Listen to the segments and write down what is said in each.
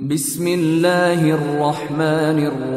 بسم الله الرحمن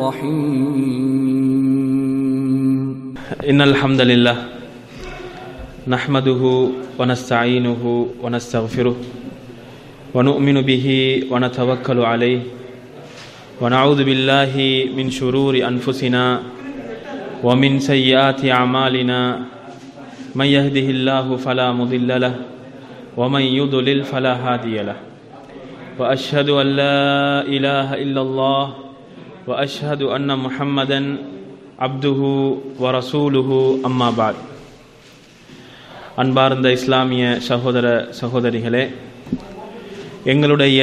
الرحيم إن الحمد لله نحمده ونستعينه ونستغفره ونؤمن به ونتوكل عليه ونعوذ بالله من شرور أنفسنا ومن سيئات أعمالنا من يهده الله فلا مضل له ومن يضلل فلا هادي له وأشهد أن لا إله إلا الله وأشهد أن محمدا அப்துஹு வரசூலுஹு அம்மா பாத் அன்பார்ந்த இஸ்லாமிய சகோதர சகோதரிகளே எங்களுடைய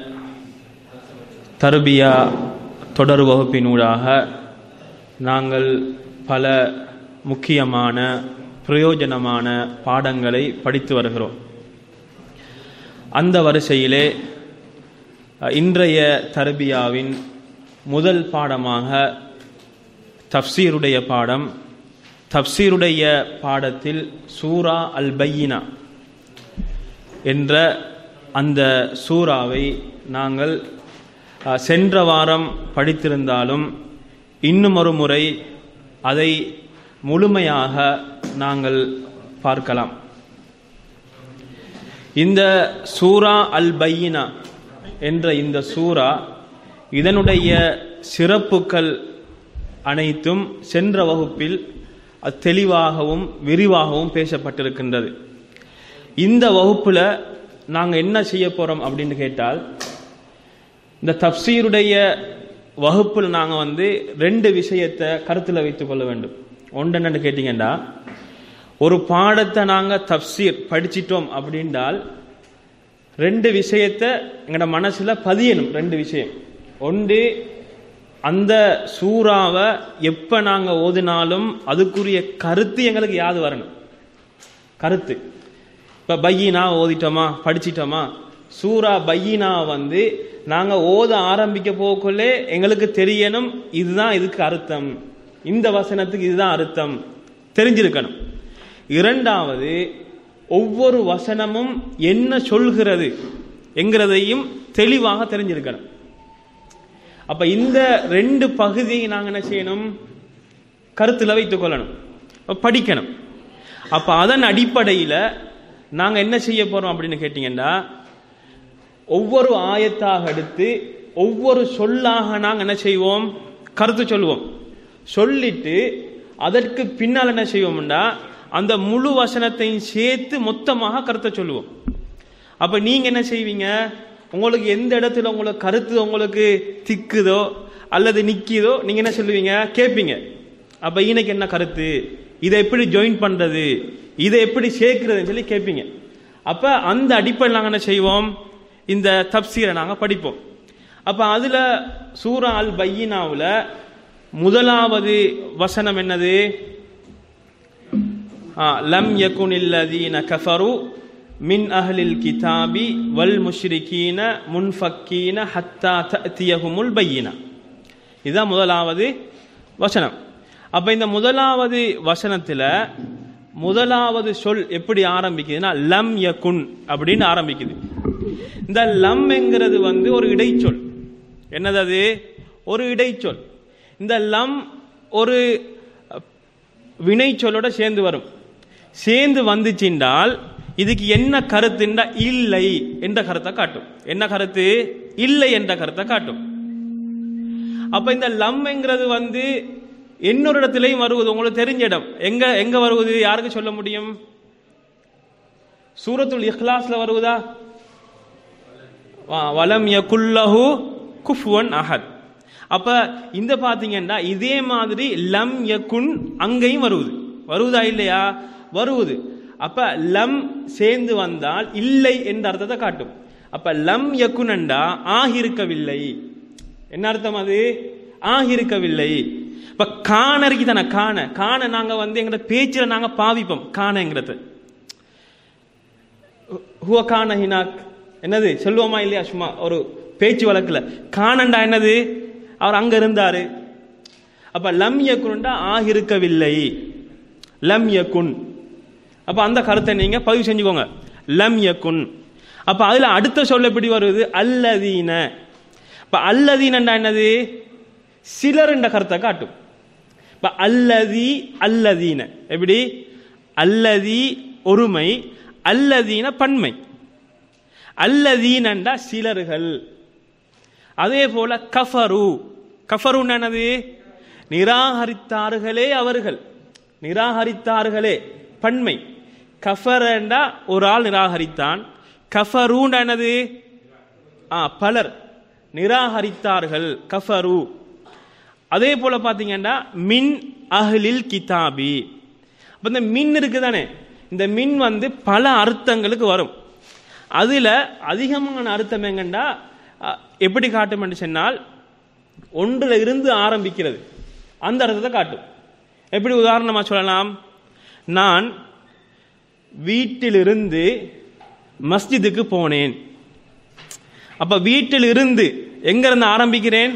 தருபியா தொடர் வகுப்பினூடாக நாங்கள் பல முக்கியமான பிரயோஜனமான பாடங்களை படித்து வருகிறோம் அந்த வரிசையிலே இன்றைய தர்பியாவின் முதல் பாடமாக தப்சீருடைய பாடம் தப்சீருடைய பாடத்தில் சூரா அல் பையினா என்ற அந்த சூறாவை நாங்கள் அஹ், சென்ற வாரம் படித்திருந்தாலும் இன்னும் ஒரு முறை அதை முழுமையாக நாங்கள் பார்க்கலாம் இந்த சூரா அல் பையினா என்ற இந்த சூரா இதனுடைய சிறப்புகள் அனைத்தும் சென்ற வகுப்பில் அது தெளிவாகவும் விரிவாகவும் பேசப்பட்டிருக்கின்றது இந்த வகுப்பில் நாங்கள் என்ன செய்ய போகிறோம் அப்படின்னு கேட்டால் இந்த தப்சீருடைய வகுப்பில் நாங்கள் வந்து ரெண்டு விஷயத்தை கருத்தில் வைத்துக் கொள்ள வேண்டும் ஒன்று என்னன்னு கேட்டிங்கன்னா ஒரு பாடத்தை நாங்கள் தப்சீர் படிச்சிட்டோம் அப்படின்றால் ரெண்டு விஷயத்தை எங்களோட மனசுல பதியணும் ரெண்டு விஷயம் ஒன்று அந்த சூறாவை எப்ப நாங்க ஓதினாலும் அதுக்குரிய கருத்து எங்களுக்கு யாது வரணும் கருத்து இப்ப பையினா ஓதிட்டோமா படிச்சிட்டோமா சூரா பையினா வந்து நாங்க ஓத ஆரம்பிக்க போகக்குள்ளே எங்களுக்கு தெரியணும் இதுதான் இதுக்கு அர்த்தம் இந்த வசனத்துக்கு இதுதான் அர்த்தம் தெரிஞ்சிருக்கணும் இரண்டாவது ஒவ்வொரு வசனமும் என்ன சொல்கிறது என்கிறதையும் தெளிவாக தெரிஞ்சிருக்கணும் அப்ப இந்த ரெண்டு பகுதியை நாங்க என்ன செய்யணும் கருத்துல வைத்துக் கொள்ளணும் அப்ப படிக்கணும் அப்ப அதன் அடிப்படையில நாங்க என்ன செய்ய போறோம் அப்படின்னு கேட்டீங்கன்னா ஒவ்வொரு ஆயத்தாக எடுத்து ஒவ்வொரு சொல்லாக நாங்க என்ன செய்வோம் கருத்து சொல்லுவோம் சொல்லிட்டு அதற்கு பின்னால் என்ன செய்வோம்னா அந்த முழு வசனத்தையும் சேர்த்து மொத்தமாக கருத்தை சொல்லுவோம் அப்ப நீங்க என்ன செய்வீங்க உங்களுக்கு எந்த இடத்துல உங்களுக்கு கருத்து உங்களுக்கு திக்குதோ அல்லது நிக்குதோ நீங்க என்ன சொல்லுவீங்க கேட்பீங்க அப்ப ஈனைக்கு என்ன கருத்து இதை எப்படி ஜாயின் பண்றது இதை எப்படி சேர்க்கிறதுன்னு சொல்லி கேட்பீங்க அப்ப அந்த அடிப்படையில் நாங்க என்ன செய்வோம் இந்த தப்சீரை நாங்க படிப்போம் அப்ப அதுல சூரா அல் பையினாவுல முதலாவது வசனம் என்னது ஆ, லம் யகுனில்லதீன கஃபரு மின் அஹ்லில் கிதாபி வல் முஷ்ரிகீன முன்ஃபக்கீன ஹத்தா தஅதியஹுமுல் பையினா இதுதான் முதலாவது வசனம் அப்ப இந்த முதலாவது வசனத்துல முதலாவது சொல் எப்படி ஆரம்பிக்குதுன்னா லம் யகுன் அப்படின்னு ஆரம்பிக்குது இந்த லம் என்கிறது வந்து ஒரு இடைச்சொல் என்னது அது ஒரு இடைச்சொல் இந்த லம் ஒரு வினைச்சொல்லோட சேர்ந்து வரும் சேர்ந்து வந்துச்சுண்டால் இதுக்கு என்ன கருத்துண்டா இல்லை என்ற கருத்தை காட்டும் என்ன கருத்து இல்லை என்ற கருத்தை காட்டும் அப்ப இந்த லம்ங்கிறது வந்து இன்னொரு இடத்துலயும் வருவது உங்களுக்கு தெரிஞ்ச இடம் எங்க எங்க வருவது யாருக்கு சொல்ல முடியும் சூரத்துல் இஹ்லாஸ்ல வருவதா வ- வலம் யகுல்லஹு குஃபுவன் அஹத் அப்ப இந்த பாத்தீங்கன்னா இதே மாதிரி லம் யகுன் அங்கேயும் வருவது வருவதா இல்லையா வருவது அப்ப லம் சேர்ந்து வந்தால் இல்லை என்ற அர்த்தத்தை காட்டும் அப்ப லம் யகுனண்டா ஆகிருக்கவில்லை என்ன அர்த்தம் அது ஆகிருக்கவில்லை இப்ப காணறிக்கு தானே காண காண நாங்க வந்து எங்கட பேச்சுல நாங்க பாவிப்போம் காணங்கிறது ஹுவ காண ஹினாக் என்னது சொல்லுவோமா இல்லையா சும்மா ஒரு பேச்சு வழக்குல காணண்டா என்னது அவர் அங்க இருந்தாரு அப்ப லம் யக்குன்டா ஆகிருக்கவில்லை லம் யக்குன் அப்ப அந்த கருத்தை நீங்க பதிவு செஞ்சுக்கோங்க லம் யக்குன் அப்ப அதுல அடுத்த சொல்ல எப்படி வருது அல்லதீன இப்ப அல்லதீனண்டா என்னது சிலர் என்ற கருத்தை காட்டும் இப்ப அல்லதி அல்லதீன எப்படி அல்லதி ஒருமை அல்லதீன பன்மை அல்லதீனண்டா சிலர்கள் அதே போல கஃபரு கஃபரு என்னது நிராகரித்தார்களே அவர்கள் நிராகரித்தார்களே பன்மை கஃபரண்டா ஒரு ஆள் நிராகரித்தான் கஃபருண்டா என்னது ஆ பலர் நிராகரித்தார்கள் கஃபரு அதே போல பாத்தீங்கன்னா மின் அஹ்லில் கிதாபி அப்ப இந்த மின் இருக்குதானே இந்த மின் வந்து பல அர்த்தங்களுக்கு வரும் அதுல அதிகமான அர்த்தம் எங்கண்டா அஹ், எப்படி காட்டும் என்று சொன்னால் ஒன்றுல இருந்து ஆரம்பிக்கிறது அந்த அர்த்தத்தை காட்டும் எப்படி உதாரணமா சொல்லலாம் நான் வீட்டிலிருந்து மஸ்ஜிதுக்கு போனேன் அப்ப வீட்டில் இருந்து எங்க இருந்து ஆரம்பிக்கிறேன்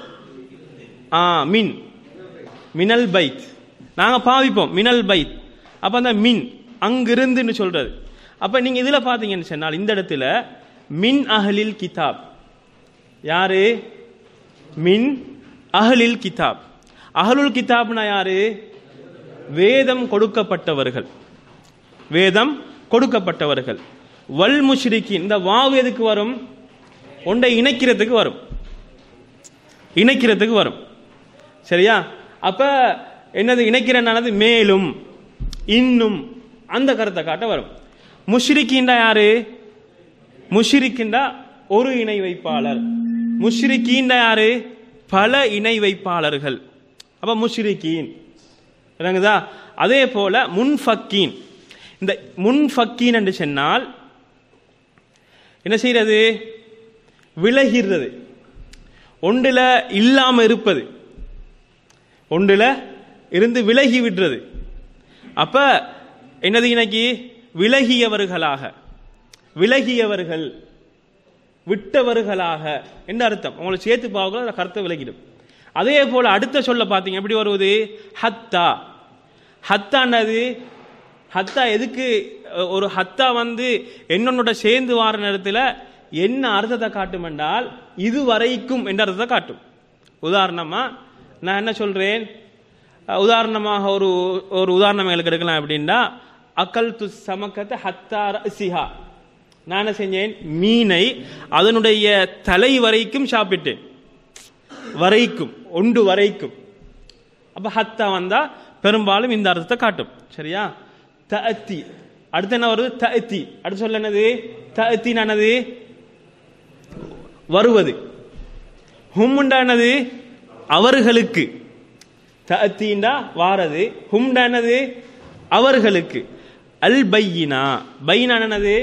ஆ மின் மினல் பைத் நாங்க பாவிப்போம் மினல் பைத் அப்ப அந்த மின் அங்கிருந்துன்னு சொல்றது அப்ப நீங்க இதுல பாத்தீங்கன்னு சொன்னால் இந்த இடத்துல மின் அஹலில் கிதாப் யாரு மின் அஹலில் கிதாப் அஹலுல் கிதாப்னா யாரு வேதம் கொடுக்கப்பட்டவர்கள் வேதம் கொடுக்கப்பட்டவர்கள் வல் முஷ்ரிக்கின் இந்த வாவு எதுக்கு வரும் ஒன்றை இணைக்கிறதுக்கு வரும் இணைக்கிறதுக்கு வரும் சரியா அப்ப என்னது இணைக்கிறனானது மேலும் இன்னும் அந்த கருத்தை காட்ட வரும் முஷ்ரிக்கின்றா யாரு முஷ்ரிக்கின்றா ஒரு இணை வைப்பாளர் முஷ்ரிக்கீண்டா யாரு பல இணை வைப்பாளர்கள் அப்ப முஷ்ரிக்கீன் விளங்குதா அதே போல முன்ஃபக்கீன் இந்த முன்ஃபக்கீன் என்று சொன்னால் என்ன செய்யறது விலகிறது ஒன்றுல இல்லாம இருப்பது ஒன்றுல இருந்து விலகி விடுறது அப்ப என்னது இன்னைக்கு விலகியவர்களாக விலகியவர்கள் விட்டவர்களாக என்ன அர்த்தம் உங்களை சேர்த்து பார்க்க அந்த கருத்தை விலகிடும் அதே போல அடுத்த சொல்ல பார்த்தீங்க எப்படி வருவது ஹத்தா ஹத்தான்னது ஹத்தா எதுக்கு அஹ், ஒரு ஹத்தா வந்து என்னோட சேர்ந்து வார நேரத்தில் என்ன அர்த்தத்தை காட்டும் என்றால் இது வரைக்கும் என்ற அர்த்தத்தை காட்டும் உதாரணமா நான் என்ன சொல்றேன் அஹ், உதாரணமாக ஒரு ஒரு உதாரணம் எங்களுக்கு எடுக்கலாம் அப்படின்னா அக்கல் து சமக்கத்தை ஹத்தார சிஹா நான் என்ன செஞ்சேன் மீனை அதனுடைய தலை வரைக்கும் சாப்பிட்டேன் வரைக்கும் ஒன்று வரைக்கும் அப்ப ஹத்தா வந்தா பெரும்பாலும் இந்த அர்த்தத்தை காட்டும் சரியா தஅத்தி அடுத்து என்ன வருது தஅத்தி அடுத்து சொல்ல என்னது தஅத்தி என்னது வருவது ஹும்முண்டா என்னது அவர்களுக்கு தஅத்தின்டா வாரது ஹும்டா என்னது அவர்களுக்கு அல் பையினா பையினா என்னது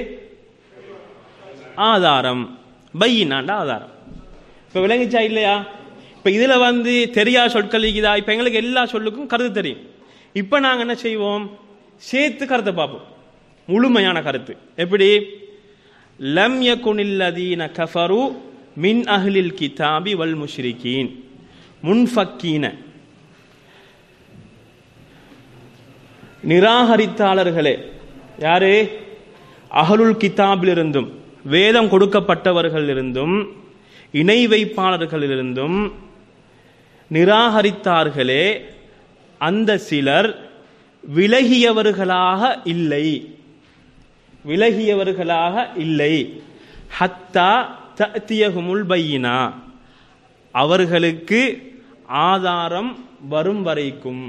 ஆதாரம் பையினாண்டா ஆதாரம் இப்ப விளங்கிச்சா இல்லையா இப்ப இதுல வந்து தெரியா சொற்கள் இருக்குதா இப்ப எங்களுக்கு எல்லா சொல்லுக்கும் கருத்து தெரியும் இப்ப நாங்க என்ன செய்வோம் சேர்த்து கருத்தை பார்ப்போம் முழுமையான கருத்து எப்படி லம் யகுனில்லதீன கஃபரு மின் அஹ்லில் கிதாபி வல் முஷ்ரிகீன் முன்ஃபக்கீன நிராகரித்தாளர்களே யாரு அகலுல் கிதாபிலிருந்தும் வேதம் கொடுக்கப்பட்டவர்களிலிருந்தும் இணை வைப்பாளர்களிலிருந்தும் நிராகரித்தார்களே அந்த சிலர் விலகியவர்களாக இல்லை விலகியவர்களாக இல்லை ஹத்தா தத்தியகுமுல் பையினா அவர்களுக்கு ஆதாரம் வரும் வரைக்கும்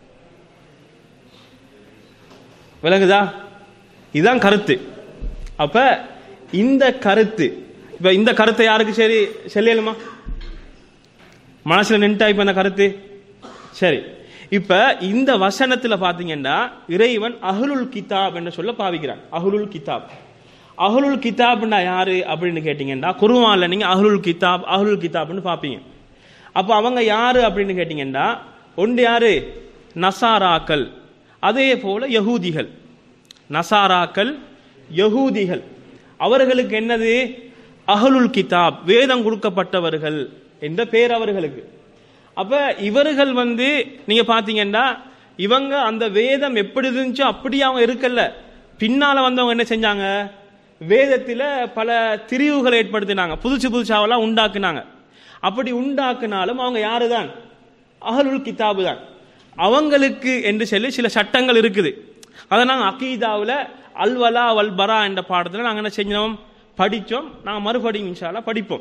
விளங்குதா இதுதான் கருத்து அப்ப இந்த கருத்து இப்ப இந்த கருத்தை யாருக்கு சரி செல்லலுமா மனசுல நின்ட்டா இப்ப இந்த கருத்து சரி இப்ப இந்த வசனத்துல பாத்தீங்கன்னா இறைவன் அஹ்லுல் கிதாப் என்று சொல்ல பாவிக்கிறான் அஹ்லுல் கிதாப் அஹ்லுல் கிதாப்னா யாரு அப்படின்னு கேட்டீங்கன்னா குருவான்ல நீங்க அஹ்லுல் கிதாப் அஹ்லுல் கிதாப்னு பாப்பீங்க அப்ப அவங்க யாரு அப்படின்னு கேட்டீங்கன்னா ஒன்று யாரு நசாராக்கள் அதே போல யகூதிகள் நசாராக்கள் யகூதிகள் அவர்களுக்கு என்னது அஹலுல் கிதாப் வேதம் கொடுக்கப்பட்டவர்கள் என்ற பேர் அவர்களுக்கு அப்ப இவர்கள் வந்து நீங்க பாத்தீங்கன்னா இவங்க அந்த வேதம் எப்படி இருந்துச்சோ அப்படியே அவங்க இருக்கல்ல பின்னால வந்தவங்க என்ன செஞ்சாங்க வேதத்துல பல திரிவுகளை ஏற்படுத்தினாங்க புதுசு புதுசாவெல்லாம் உண்டாக்குனாங்க அப்படி உண்டாக்குனாலும் அவங்க யாரு தான் அகலுல் கிதாபு தான் அவங்களுக்கு என்று சொல்லி சில சட்டங்கள் இருக்குது அதை நாங்கள் அகீதாவில் அல்வலா வல் பரா என்ற பாடத்தில் நாங்கள் என்ன செஞ்சோம் படித்தோம் நாங்கள் மறுபடியும் இன்ஷால்லா படிப்போம்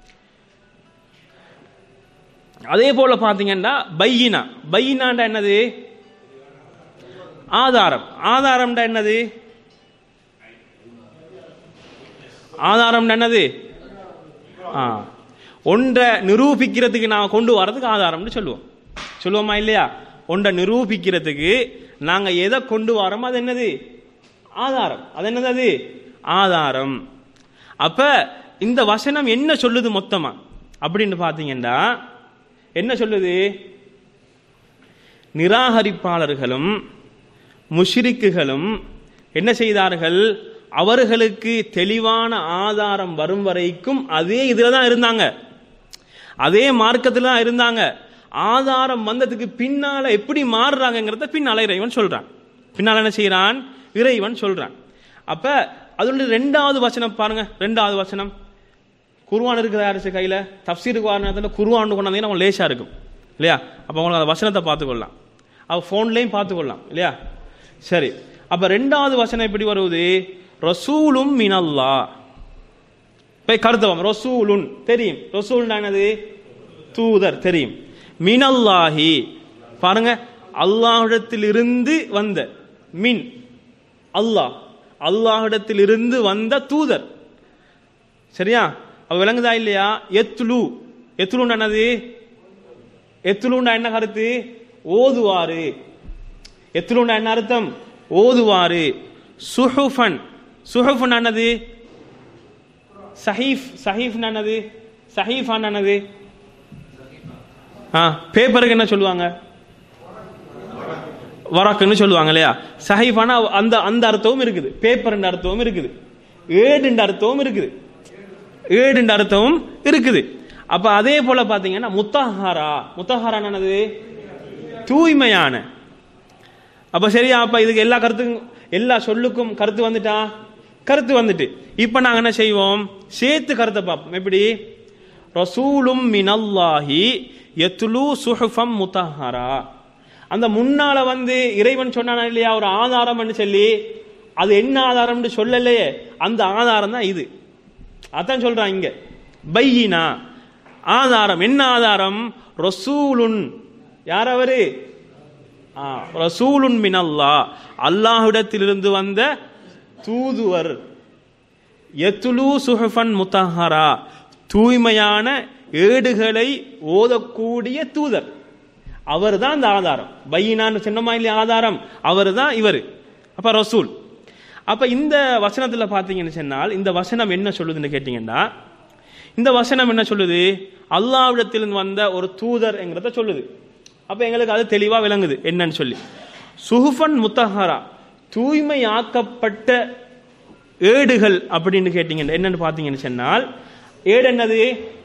அதே போல பாத்தீங்கன்னா பையினா பையினாண்டா என்னது ஆதாரம் ஆதாரம்டா என்னது ஆதாரம்டா என்னது ஆ ஒன்றை நிரூபிக்கிறதுக்கு நான் கொண்டு வர்றதுக்கு ஆதாரம்னு சொல்லுவோம் சொல்லுவோமா இல்லையா ஒன்றை நிரூபிக்கிறதுக்கு நாங்க எதை கொண்டு வரோமோ அது என்னது ஆதாரம் அது என்னது அது ஆதாரம் அப்ப இந்த வசனம் என்ன சொல்லுது மொத்தமா அப்படின்னு பாத்தீங்கன்னா என்ன சொல்லுது நிராகரிப்பாளர்களும் முஷ்ரிக்குகளும் என்ன செய்தார்கள் அவர்களுக்கு தெளிவான ஆதாரம் வரும் வரைக்கும் அதே இதுல தான் இருந்தாங்க அதே மார்க்கத்தில் தான் இருந்தாங்க ஆதாரம் வந்ததுக்கு பின்னால எப்படி மாறுறாங்கிறத பின்னால இறைவன் சொல்றான் பின்னால என்ன செய்யறான் இறைவன் சொல்றான் அப்ப அதோட ரெண்டாவது வசனம் பாருங்க ரெண்டாவது வசனம் குருவான் இருக்கிற யாரு கையில தப்சீருக்கு வாரணத்தில் குருவான் கொண்டாந்தீங்கன்னா அவங்க லேசா இருக்கும் இல்லையா அப்போ உங்களுக்கு அந்த வசனத்தை பார்த்துக்கொள்ளலாம் அவ ஃபோன்லேயும் பார்த்துக்கொள்ளலாம் இல்லையா சரி அப்ப ரெண்டாவது வசனம் எப்படி வருவது ரசூலும் மினல்லா போய் கருத்தவம் ரசூலுன் தெரியும் ரசூல்னா என்னது தூதர் தெரியும் மினல்லாஹி பாருங்க அல்லாஹிடத்திலிருந்து வந்த மின் அல்லாஹ் அல்லாஹிடத்திலிருந்து வந்த தூதர் சரியா அவ விளங்குதா இல்லையா எத்துலு எத்துலுண்டா என்னது எத்துலுண்டா என்ன கருத்து ஓதுவாரு எத்துலுண்டா என்ன அர்த்தம் ஓதுவாரு சுஹுஃபன் சுஹுஃபன் என்னது சஹீஃப் சஹீஃப் என்னது சஹீஃப் என்னது ஆ பேப்பருக்கு என்ன சொல்லுவாங்க வரக்குன்னு சொல்லுவாங்க இல்லையா சஹீஃபானா அந்த அந்த அர்த்தமும் இருக்குது பேப்பர் அர்த்தமும் இருக்குது ஏடுன்ற அர்த்தமும் இருக்குது ஏடுன்ற அர்த்தமும் இருக்குது அப்ப அதே போல பாத்தீங்கன்னா முத்தஹாரா முத்தஹாரா என்னது தூய்மையான அப்ப சரியா அப்ப இதுக்கு எல்லா கருத்துக்கும் எல்லா சொல்லுக்கும் கருத்து வந்துட்டா கருத்து வந்துட்டு இப்ப நாங்க என்ன செய்வோம் சேர்த்து கருத்தை பார்ப்போம் எப்படி ரசூலும் மினல்லாஹி எத்துலு சுஹுஃபம் முத்தஹரா அந்த முன்னால வந்து இறைவன் சொன்னானா இல்லையா ஒரு ஆதாரம்னு சொல்லி அது என்ன ஆதாரம்னு சொல்லலையே அந்த ஆதாரம் தான் இது அதான் சொல்றான் இங்க பையினா ஆதாரம் என்ன ஆதாரம் ரசூலுன் யார் அவரு ஆ, ரசூலுன் மினல்லா அல்லாஹ்விடத்திலிருந்து வந்த தூதுவர் எத்துலு சுஹஃபன் முத்தஹரா தூய்மையான ஏடுகளை ஓதக்கூடிய தூதர் அவர் தான் அந்த ஆதாரம் பையினான்னு சொன்னமா இல்லையா ஆதாரம் அவர் தான் இவர் அப்ப ரசூல் அப்ப இந்த வசனத்துல பாத்தீங்கன்னு சொன்னால் இந்த வசனம் என்ன சொல்லுதுன்னு கேட்டீங்கன்னா இந்த வசனம் என்ன சொல்லுது அல்லாவிடத்திலிருந்து வந்த ஒரு தூதர் என்கிறத சொல்லுது அப்ப எங்களுக்கு அது தெளிவா விளங்குது என்னன்னு சொல்லி சுஹுஃபன் முத்தஹரா தூய்மையாக்கப்பட்ட ஏடுகள் அப்படின்னு கேட்டீங்க என்னன்னு பாத்தீங்கன்னு சொன்னால் ஏடு என்னது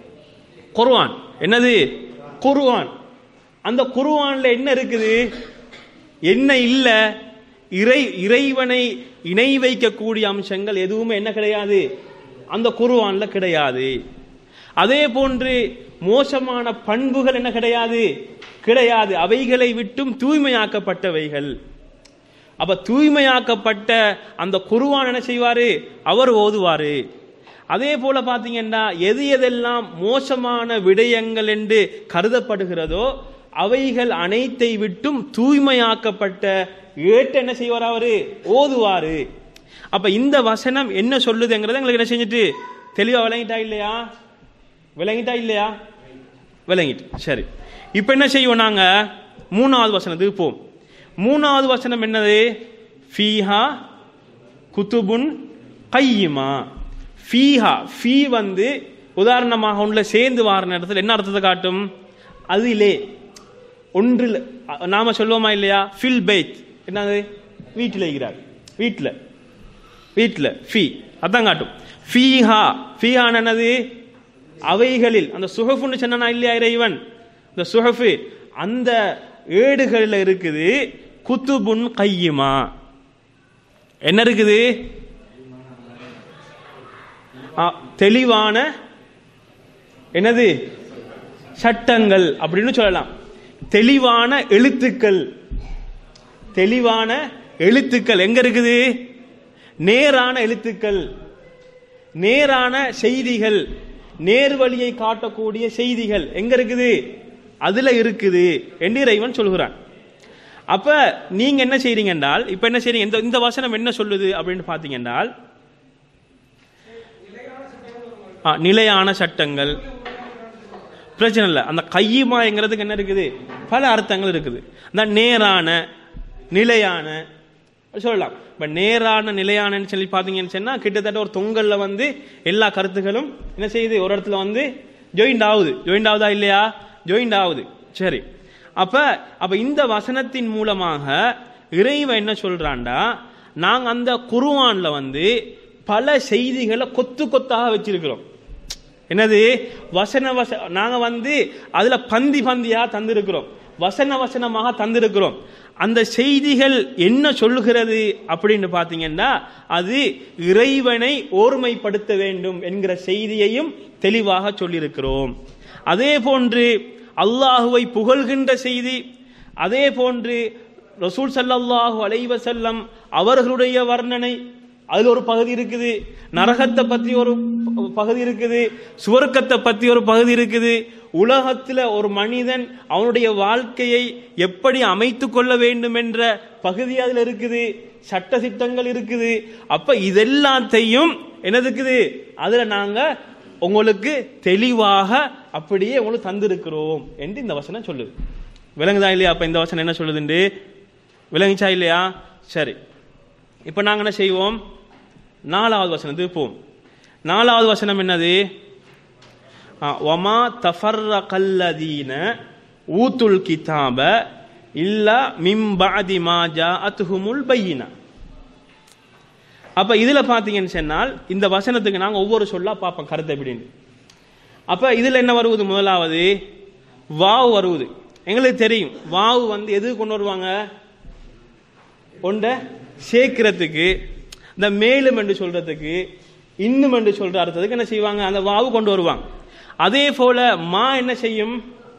குர்ஆன் என்னது குர்ஆன் அந்த குர்ஆன்ல என்ன இருக்குது என்ன இல்ல இறை இறைவனை இணை வைக்கக்கூடிய அம்சங்கள் எதுவுமே என்ன கிடையாது அந்த குர்ஆன்ல கிடையாது அதே போன்று மோசமான பண்புகள் என்ன கிடையாது கிடையாது அவைகளை விட்டும் தூய்மையாக்கப்பட்டவைகள் அப்ப தூய்மையாக்கப்பட்ட அந்த குருவான் என்ன செய்வாரு அவர் ஓதுவாரு அதே போல பாத்தீங்கன்னா எது எதெல்லாம் மோசமான விடயங்கள் என்று கருதப்படுகிறதோ அவைகள் அனைத்தை விட்டும் தூய்மையாக்கப்பட்ட ஏட்டு என்ன செய்வார் அவரு ஓதுவாரு அப்ப இந்த வசனம் என்ன சொல்லுதுங்கிறத எங்களுக்கு என்ன செஞ்சுட்டு தெளிவா விளங்கிட்டா இல்லையா விளங்கிட்டா இல்லையா விளங்கிட்டு சரி இப்ப என்ன செய்வோம் நாங்க மூணாவது வசனத்துக்கு போம் மூணாவது வசனம் என்னது ஃபீஹா குத்துபுன் கையுமா ஃபீஹா ஃபீ வந்து உதாரணமாக ஒன்றுல சேர்ந்து வார நேரத்தில் என்ன அர்த்தத்தை காட்டும் அதிலே ஒன்றில் அ- நாம சொல்லுவோமா இல்லையா ஃபில் பைத் என்னது வீட்டில் இருக்கிறார் வீட்டில் வீட்டில் ஃபீ அதான் காட்டும் ஃபீஹா ஃபீஹான் என்னது அவைகளில் அந்த சுஹஃபுன்னு சொன்னா இல்லையா இறைவன் இந்த சுஹஃபு அந்த ஏடுகளில் இருக்குது குத்துபுன் கையுமா என்ன இருக்குது ஆ, தெளிவான என்னது சட்டங்கள் அப்படின்னு சொல்லலாம் தெளிவான எழுத்துக்கள் தெளிவான எழுத்துக்கள் எங்க இருக்குது நேரான எழுத்துக்கள் நேரான செய்திகள் நேர்வழியை காட்டக்கூடிய செய்திகள் எங்க இருக்குது அதுல இருக்குது என்று இறைவன் சொல்கிறான் அப்ப நீங்க என்ன செய்றீங்க என்றால் இப்ப என்ன செய்றீங்க இந்த இந்த வசனம் என்ன சொல்லுது அப்படின்னு பாத்தீங்க என்றால் ஆ, நிலையான சட்டங்கள் பிரச்சனை இல்லை அந்த கையுமாங்கிறதுக்கு என்ன இருக்குது பல அர்த்தங்கள் இருக்குது அந்த நேரான நிலையான சொல்லலாம் இப்ப நேரான நிலையானன்னு சொல்லி பாத்தீங்கன்னு சொன்னா கிட்டத்தட்ட ஒரு தொங்கல்ல வந்து எல்லா கருத்துக்களும் என்ன செய்யுது ஒரு இடத்துல வந்து ஜாயிண்ட் ஆகுது ஜாயிண்ட் ஆகுதா இல்லையா ஜாயிண்ட் ஆகுது சரி அப்ப அப்ப இந்த வசனத்தின் மூலமாக இறைவன் என்ன சொல்றான்டா நாங்க அந்த குருவான்ல வந்து பல செய்திகளை கொத்து கொத்தாக வச்சிருக்கிறோம் என்னது வசன வச நாங்க வந்து அதுல பந்தி பந்தியா தந்திருக்கிறோம் வசன வசனமாக தந்திருக்கிறோம் அந்த செய்திகள் என்ன சொல்லுகிறது அப்படின்னு பாத்தீங்கன்னா அது இறைவனை ஓர்மைப்படுத்த வேண்டும் என்கிற செய்தியையும் தெளிவாக சொல்லியிருக்கிறோம் அதே போன்று அல்லாஹுவை புகழ்கின்ற செய்தி அதே போன்று ரசூல் ஸல்லல்லாஹு அலைஹி வஸல்லம் அவர்களுடைய வர்ணனை அதுல ஒரு பகுதி இருக்குது நரகத்தை பத்தி ஒரு ப- பகுதி இருக்குது சுவர்க்கத்தை பத்தி ஒரு பகுதி இருக்குது உலகத்துல ஒரு மனிதன் அவனுடைய வாழ்க்கையை எப்படி அமைத்துக் கொள்ள வேண்டும் என்ற பகுதி அதுல இருக்குது சட்ட திட்டங்கள் இருக்குது அப்ப இதெல்லாத்தையும் என்ன இருக்குது அதுல நாங்க உங்களுக்கு தெளிவாக அப்படியே உங்களுக்கு தந்திருக்கிறோம் என்று இந்த வசனம் சொல்லுது விளங்குதா இல்லையா அப்ப இந்த வசனம் என்ன சொல்லுதுண்டு விளங்குச்சா இல்லையா சரி இப்ப நாங்க என்ன செய்வோம் நாலாவது வசனத்துக்கு போவோம் நாலாவது வசனம் என்னது ஆ, வமா தஃபர்ரகல்லதீன ஊத்துல் கிதாப இல்லா மிம் பஅதி மா ஜாஅத்துஹுமுல் பையினா அப்ப இதுல பாத்தீங்கன்னு சொன்னால் இந்த வசனத்துக்கு நாங்க ஒவ்வொரு சொல்லா பார்ப்போம் கருத்து எப்படின்னு அப்ப இதுல என்ன வருவது முதலாவது வாவு வருவது எங்களுக்கு தெரியும் வாவு வந்து எது கொண்டு வருவாங்க ஒன்றை சேர்க்கிறதுக்கு இந்த மேலும் என்று சொல்றதுக்கு இன்னும் என்று சொல்ற அர்த்தத்துக்கு என்ன செய்வாங்க அந்த வாவு கொண்டு வருவாங்க அதே போல மா என்ன செய்யும்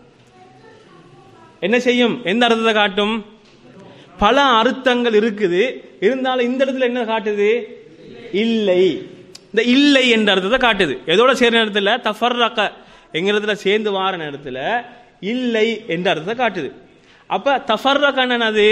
என்ன செய்யும் எந்த அர்த்தத்தை காட்டும் பல அர்த்தங்கள் இருக்குது இருந்தாலும் இந்த இடத்துல என்ன காட்டுது இல்லை இந்த இல்லை என்ற அர்த்தத்தை காட்டுது எதோட சேர்ந்த இடத்துல தஃபர்ரக எங்கிறதுல சேர்ந்து வார நேரத்துல இல்லை என்ற அர்த்தத்தை காட்டுது அப்ப தஃபர்ரக என்னது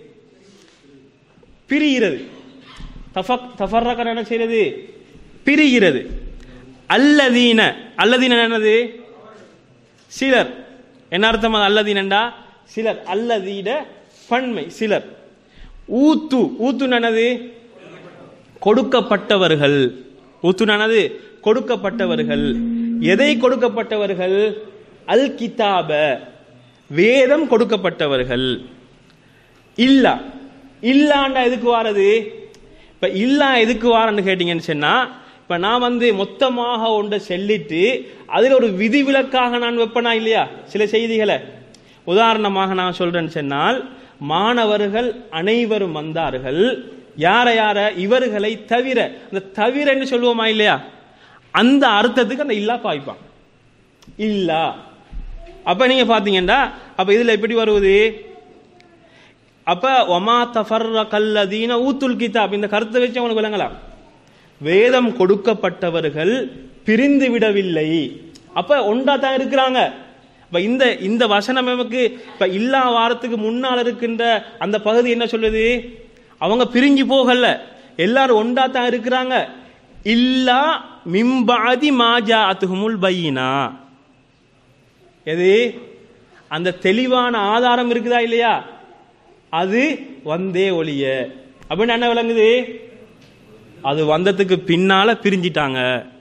பிரிகிறது தஃபக் தஃபர்ரக என்ன செய்யறது பிரிகிறது அல்லதீன அல்லதீன என்னது சிலர் என்ன அர்த்தம் அது அல்லதீனண்டா சிலர் அல்லதீன பன்மை சிலர் ஊத்து ஊத்து என்னது கொடுக்கப்பட்டவர்கள் ஊத்து என்னது கொடுக்கப்பட்டவர்கள் எதை கொடுக்கப்பட்டவர்கள் அல் கிதாப வேதம் கொடுக்கப்பட்டவர்கள் இல்லா இல்லாண்டா எதுக்கு வாரது இப்ப இல்லா எதுக்கு வாரன்னு கேட்டீங்கன்னு சொன்னா இப்ப நான் வந்து மொத்தமாக ஒன்றை செல்லிட்டு அதுல ஒரு விதிவிலக்காக நான் வைப்பனா இல்லையா சில செய்திகளை உதாரணமாக நான் சொல்றேன்னு சொன்னால் மாணவர்கள் அனைவரும் வந்தார்கள் யார யார இவர்களை தவிர அந்த தவிரன்னு சொல்லுவோமா இல்லையா அந்த அர்த்தத்துக்கு அந்த இல்லா பாய்ப்பான் இல்லா அப்ப நீங்க பாத்தீங்கன்னா அப்ப இதுல எப்படி வருவது அப்ப ஒமா தஃபர்ரகல்லதீன ஊத்துல் கிதாப் இந்த கருத்தை வச்சு அவனுக்கு விளங்கலாம் வேதம் கொடுக்கப்பட்டவர்கள் பிரிந்து விடவில்லை அப்ப ஒன்றா தான் இருக்கிறாங்க இப்ப இந்த இந்த வசனம் நமக்கு இப்ப இல்லா வாரத்துக்கு முன்னால் இருக்கின்ற அந்த பகுதி என்ன சொல்லுது அவங்க பிரிஞ்சு போகல எல்லாரும் ஒன்றா தான் இருக்கிறாங்க இல்லா மிம்பாதி மாஜா அத்துஹுமுல் பையினா எது அந்த தெளிவான ஆதாரம் இருக்குதா இல்லையா அது வந்தே ஒளிய அப்படின்னு என்ன விளங்குது அது வந்ததுக்கு பின்னால பிரிஞ்சிட்டாங்க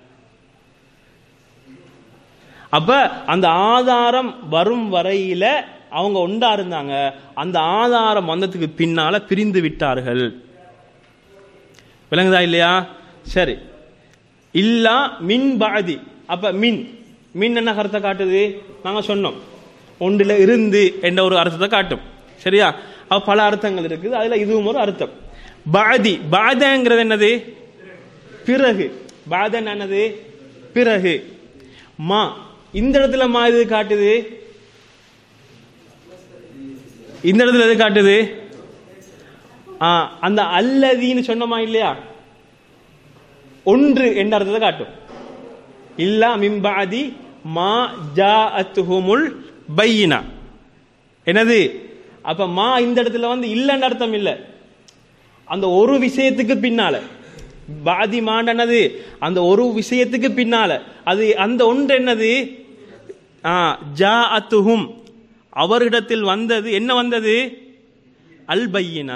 அப்ப அந்த ஆதாரம் வரும் வரையில அவங்க ஒண்டா இருந்தாங்க அந்த ஆதாரம் வந்ததுக்கு பின்னால பிரிந்து விட்டார்கள் விளங்குதா இல்லையா சரி இல்லா மின் பாதி அப்ப மின் மின் என்ன கருத்தை காட்டுது நாங்க சொன்னோம் ஒன்றில் இருந்து என்ற ஒரு அர்த்தத்தை காட்டும் சரியா அப்ப பல அர்த்தங்கள் இருக்குது அதுல இதுவும் ஒரு அர்த்தம் பாதி பாதங்கிறது என்னது பிறகு பாதன் என்னது பிறகு மா இந்த இடத்துல மா இது காட்டுது இந்த இடத்துல எது காட்டுது ஆ, அந்த அல்லதீன்னு சொன்னமா இல்லையா ஒன்று என்ற அர்த்தத்தை காட்டும் இல்லா மிம்பாதி மா ஜாஅத்துஹுமுல் பையினா என்னது அப்ப மா இந்த இடத்துல வந்து இல்லைன்னு அர்த்தம் இல்ல அந்த ஒரு விஷயத்துக்கு பின்னால பாதி மாண்டனது அந்த ஒரு விஷயத்துக்கு பின்னால அது அந்த ஒன்று என்னது ஆ ஜா அத்துஹும் அவரிடத்தில் வந்தது என்ன வந்தது அல் பையினா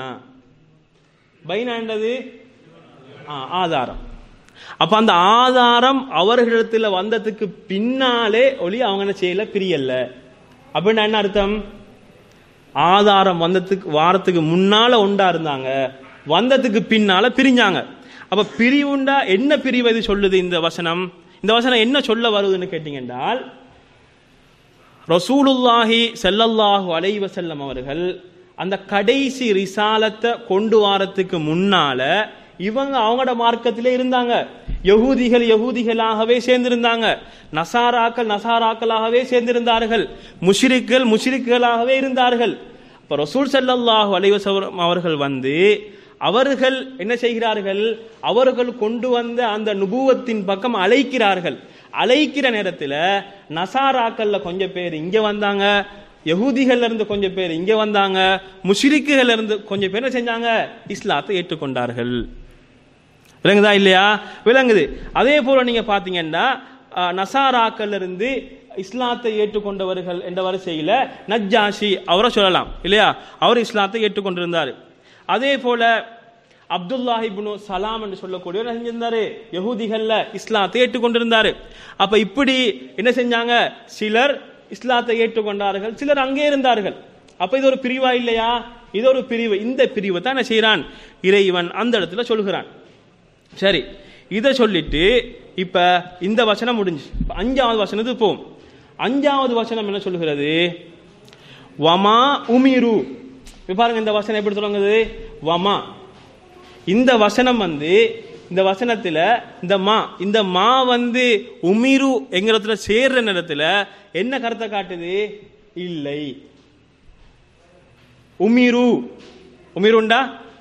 பைனா என்னது ஆ, ஆதாரம் அப்ப அந்த ஆதாரம் அவர்களிடத்தில் வந்ததுக்கு பின்னாலே ஒளி அவங்க என்ன செய்யல பிரியல்ல அப்படின்னா என்ன அர்த்தம் ஆதாரம் வந்ததுக்கு வாரத்துக்கு முன்னால ஒண்டா இருந்தாங்க வந்ததுக்கு பின்னால பிரிஞ்சாங்க அப்ப பிரிவுண்டா என்ன பிரிவு இது சொல்லுது இந்த வசனம் இந்த வசனம் என்ன சொல்ல வருதுன்னு கேட்டீங்கன்றால் ரசூலுல்லாஹி ஸல்லல்லாஹு அலைஹி வஸல்லம் அவர்கள் அந்த கடைசி ரிசாலத்தை கொண்டு வாரத்துக்கு முன்னால இவங்க அவங்களோட மார்க்கத்திலே இருந்தாங்க யகூதிகள் யகூதிகளாகவே சேர்ந்திருந்தாங்க நசாராக்கள் நசாராக்களாகவே சேர்ந்திருந்தார்கள் முஷ்ரிக்கள் முஷ்ரிக்குகளாகவே இருந்தார்கள் இப்ப ரசூல் ஸல்லல்லாஹு அலைஹி வஸல்லம் அவர்கள் வந்து அவர்கள் என்ன செய்கிறார்கள் அவர்கள் கொண்டு வந்த அந்த நுபுவத்தின் பக்கம் அழைக்கிறார்கள் அழைக்கிற நேரத்தில் நசாராக்கள்ல கொஞ்சம் பேர் இங்க வந்தாங்க யகூதிகள்ல இருந்து கொஞ்சம் பேர் இங்க வந்தாங்க முஷ்ரிக்குகள்ல இருந்து கொஞ்சம் பேர் என்ன செஞ்சாங்க இஸ்லாத்தை ஏற்றுக்கொண்டார்கள் விளங்குதா இல்லையா விளங்குது அதே போல நீங்க பாத்தீங்கன்னா அஹ், நசாராக்கள்ல இருந்து இஸ்லாத்தை ஏற்றுக்கொண்டவர்கள் என்ற வரிசையில நஜ்ஜாஷி அவரை சொல்லலாம் இல்லையா அவர் இஸ்லாத்தை ஏற்றுக்கொண்டிருந்தார் அதே போல அப்துல்லாஹ் இப்னு சலாம் என்று சொல்லக்கூடியவர் என்ன செஞ்சிருந்தாரு யகூதிகள்ல இஸ்லாத்தை ஏற்றுக்கொண்டிருந்தாரு அப்ப இப்படி என்ன செஞ்சாங்க சிலர் இஸ்லாத்தை ஏற்றுக்கொண்டார்கள் சிலர் அங்கே இருந்தார்கள் அப்ப இது ஒரு பிரிவா இல்லையா இது ஒரு பிரிவு இந்த பிரிவு தான் என்ன செய்யறான் இறைவன் அந்த இடத்துல சொல்கிறான் சரி இதை சொல்லிட்டு இப்ப இந்த வசனம் முடிஞ்சு இப்ப அஞ்சாவது வசனத்துக்கு போவோம் அஞ்சாவது வசனம் என்ன சொல்கிறது வமா உமிரு இப்ப பாருங்க இந்த வசனம் எப்படி தொடங்குது வமா இந்த வசனம் வந்து இந்த வசனத்துல இந்த மா இந்த மா வந்து உமிரு என்கிறதுல சேர்ற நேரத்துல என்ன கருத்தை காட்டுது இல்லை உமிரு உமிருண்டா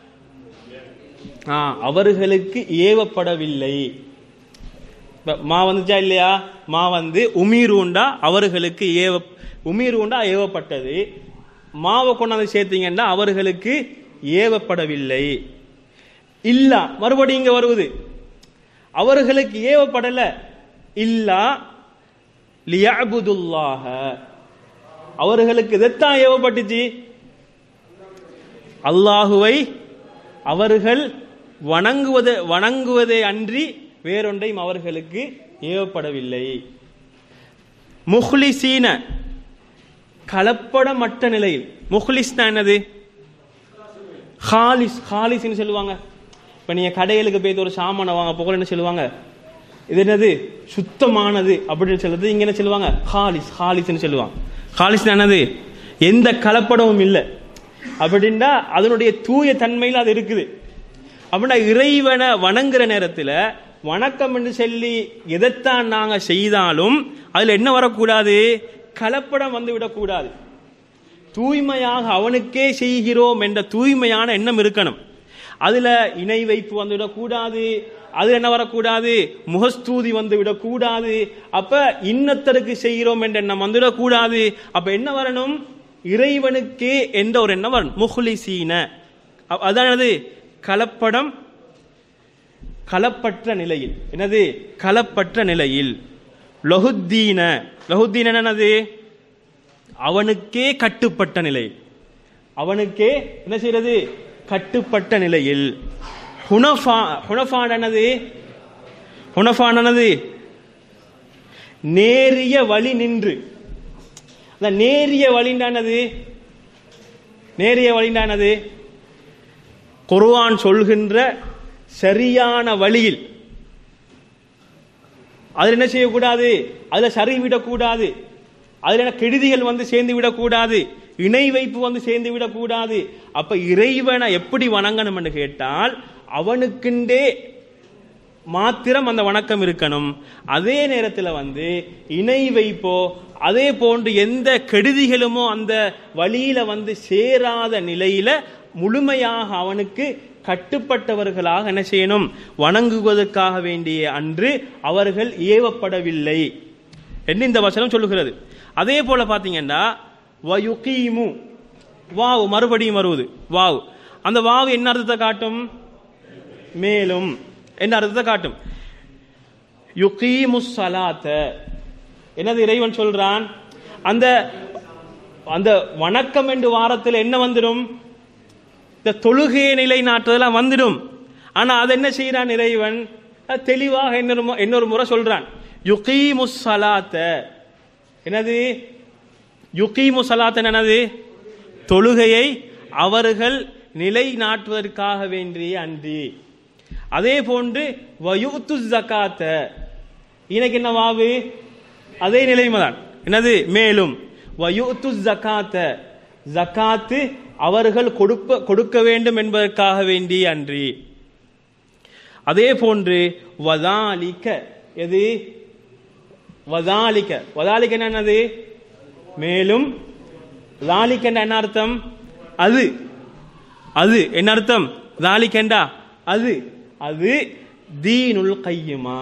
ஆ, அவர்களுக்கு ஏவப்படவில்லை இப்ப மா வந்துச்சா இல்லையா மா வந்து உமீருண்டா அவர்களுக்கு ஏவ உமீருண்டா ஏவப்பட்டது மாவை கொண்டாந்து சேர்த்தீங்கன்னா அவர்களுக்கு ஏவப்படவில்லை இல்லா மறுபடியும் இங்க வருவது அவர்களுக்கு ஏவப்படல இல்லா லியஅபுதுல்லாஹ அவர்களுக்கு இதைத்தான் ஏவப்பட்டுச்சு அல்லாஹுவை அவர்கள் வணங்குவது வணங்குவதே அன்றி வேறொன்றையும் அவர்களுக்கு ஏவப்படவில்லை முஹ்லிசீன கலப்படமற்ற நிலையில் முஹ்லிஸ்னா என்னது ஹாலிஸ் ஹாலிஸ்னு சொல்லுவாங்க இப்ப நீங்க கடைகளுக்கு போய் ஒரு சாமானை வாங்க போக என்ன சொல்லுவாங்க இது என்னது சுத்தமானது அப்படின்னு சொல்றது இங்க என்ன சொல்லுவாங்க ஹாலிஸ் ஹாலிஸ்னு சொல்லுவாங்க ஹாலிஸ் என்னது எந்த கலப்படமும் இல்லை அப்படின்னா அதனுடைய தூய தன்மையில் அது இருக்குது அப்படின்னா இறைவனை வணங்குற நேரத்தில் வணக்கம் என்று சொல்லி எதைத்தான் நாங்க செய்தாலும் அதுல என்ன வரக்கூடாது கலப்படம் வந்து விடக்கூடாது தூய்மையாக அவனுக்கே செய்கிறோம் என்ற தூய்மையான எண்ணம் இருக்கணும் அதுல இணை வைப்பு வந்து விடக்கூடாது அது என்ன வரக்கூடாது முகஸ்தூதி வந்து விடக்கூடாது அப்ப இன்னத்தருக்கு செய்கிறோம் என்ற எண்ணம் வந்து விடக்கூடாது அப்ப என்ன வரணும் இறைவனுக்கே என்ற ஒரு எண்ணம் வரணும் முஹ்லிசீன அ- அதானது கலப்படம் கலப்பற்ற நிலையில் என்னது கலப்பற்ற நிலையில் லொஹுத்தீன லொஹுத்தீன என்னது அவனுக்கே கட்டுப்பட்ட நிலை அவனுக்கே என்ன செய்யறது கட்டுப்பட்ட நிலையில் ஹுனஃபா ஹுனஃபானது ஹுனஃபானது நேரிய வழி நின்று அந்த நேரிய வழிண்டானது நேரிய வழிண்டானது குர்ஆன் சொல்கின்ற சரியான வழியில் அதில் என்ன செய்யக்கூடாது அதுல சரி விடக்கூடாது அதுல என்ன கெடுதிகள் வந்து சேர்ந்து விடக்கூடாது இணை வைப்பு வந்து சேர்ந்து விடக்கூடாது அப்ப இறைவனை எப்படி வணங்கணும் என்று கேட்டால் அவனுக்குண்டே மாத்திரம் அந்த வணக்கம் இருக்கணும் அதே நேரத்தில் வந்து இணை வைப்போ அதே போன்று எந்த கெடுதிகளுமோ அந்த வழியில வந்து சேராத நிலையில முழுமையாக அவனுக்கு கட்டுப்பட்டவர்களாக என்ன செய்யணும் வணங்குவதற்காக வேண்டிய அன்று அவர்கள் ஏவப்படவில்லை என்று இந்த வசனம் சொல்லுகிறது அதே போல பாத்தீங்கன்னா வயுகீமு வாவ் மறுபடியும் வருவது வாவ் அந்த வாவ் என்ன அர்த்தத்தை காட்டும் மேலும் என்ன அர்த்தத்தை காட்டும் யுகீமு சலாத்த என்னது இறைவன் சொல்றான் அந்த அந்த வணக்கம் என்று வாரத்தில் என்ன வந்துடும் இந்த தொழுகையை நிலைநாட்டுதெல்லாம் வந்துடும் ஆனா அது என்ன செய்யறான் இறைவன் அது தெளிவாக இன்னொரு மு- இன்னொரு முறை சொல்றான் யுகீமு சலாத்த என்னது யுகீமு சலாத்த என்னது தொழுகையை அவர்கள் நிலைநாட்டுவதற்காக வேண்டிய அன்றி அதே போன்று வயூத்து ஜக்காத்த இன்னைக்கு என்ன வாவு அதே நிலைமைதான் என்னது மேலும் வயூத்து ஜக்காத்த ஜக்காத்து அவர்கள் கொடுப்ப கொடுக்க வேண்டும் என்பதற்காக வேண்டி அன்றி அதே போன்று வதாலிக்க எது வதாலிக்க வதாலிக்க என்னது மேலும் லாலிக்க என்ன அர்த்தம் அது அது என்ன அர்த்தம் லாலிக்கண்டா அது அது தீனுல் கையுமா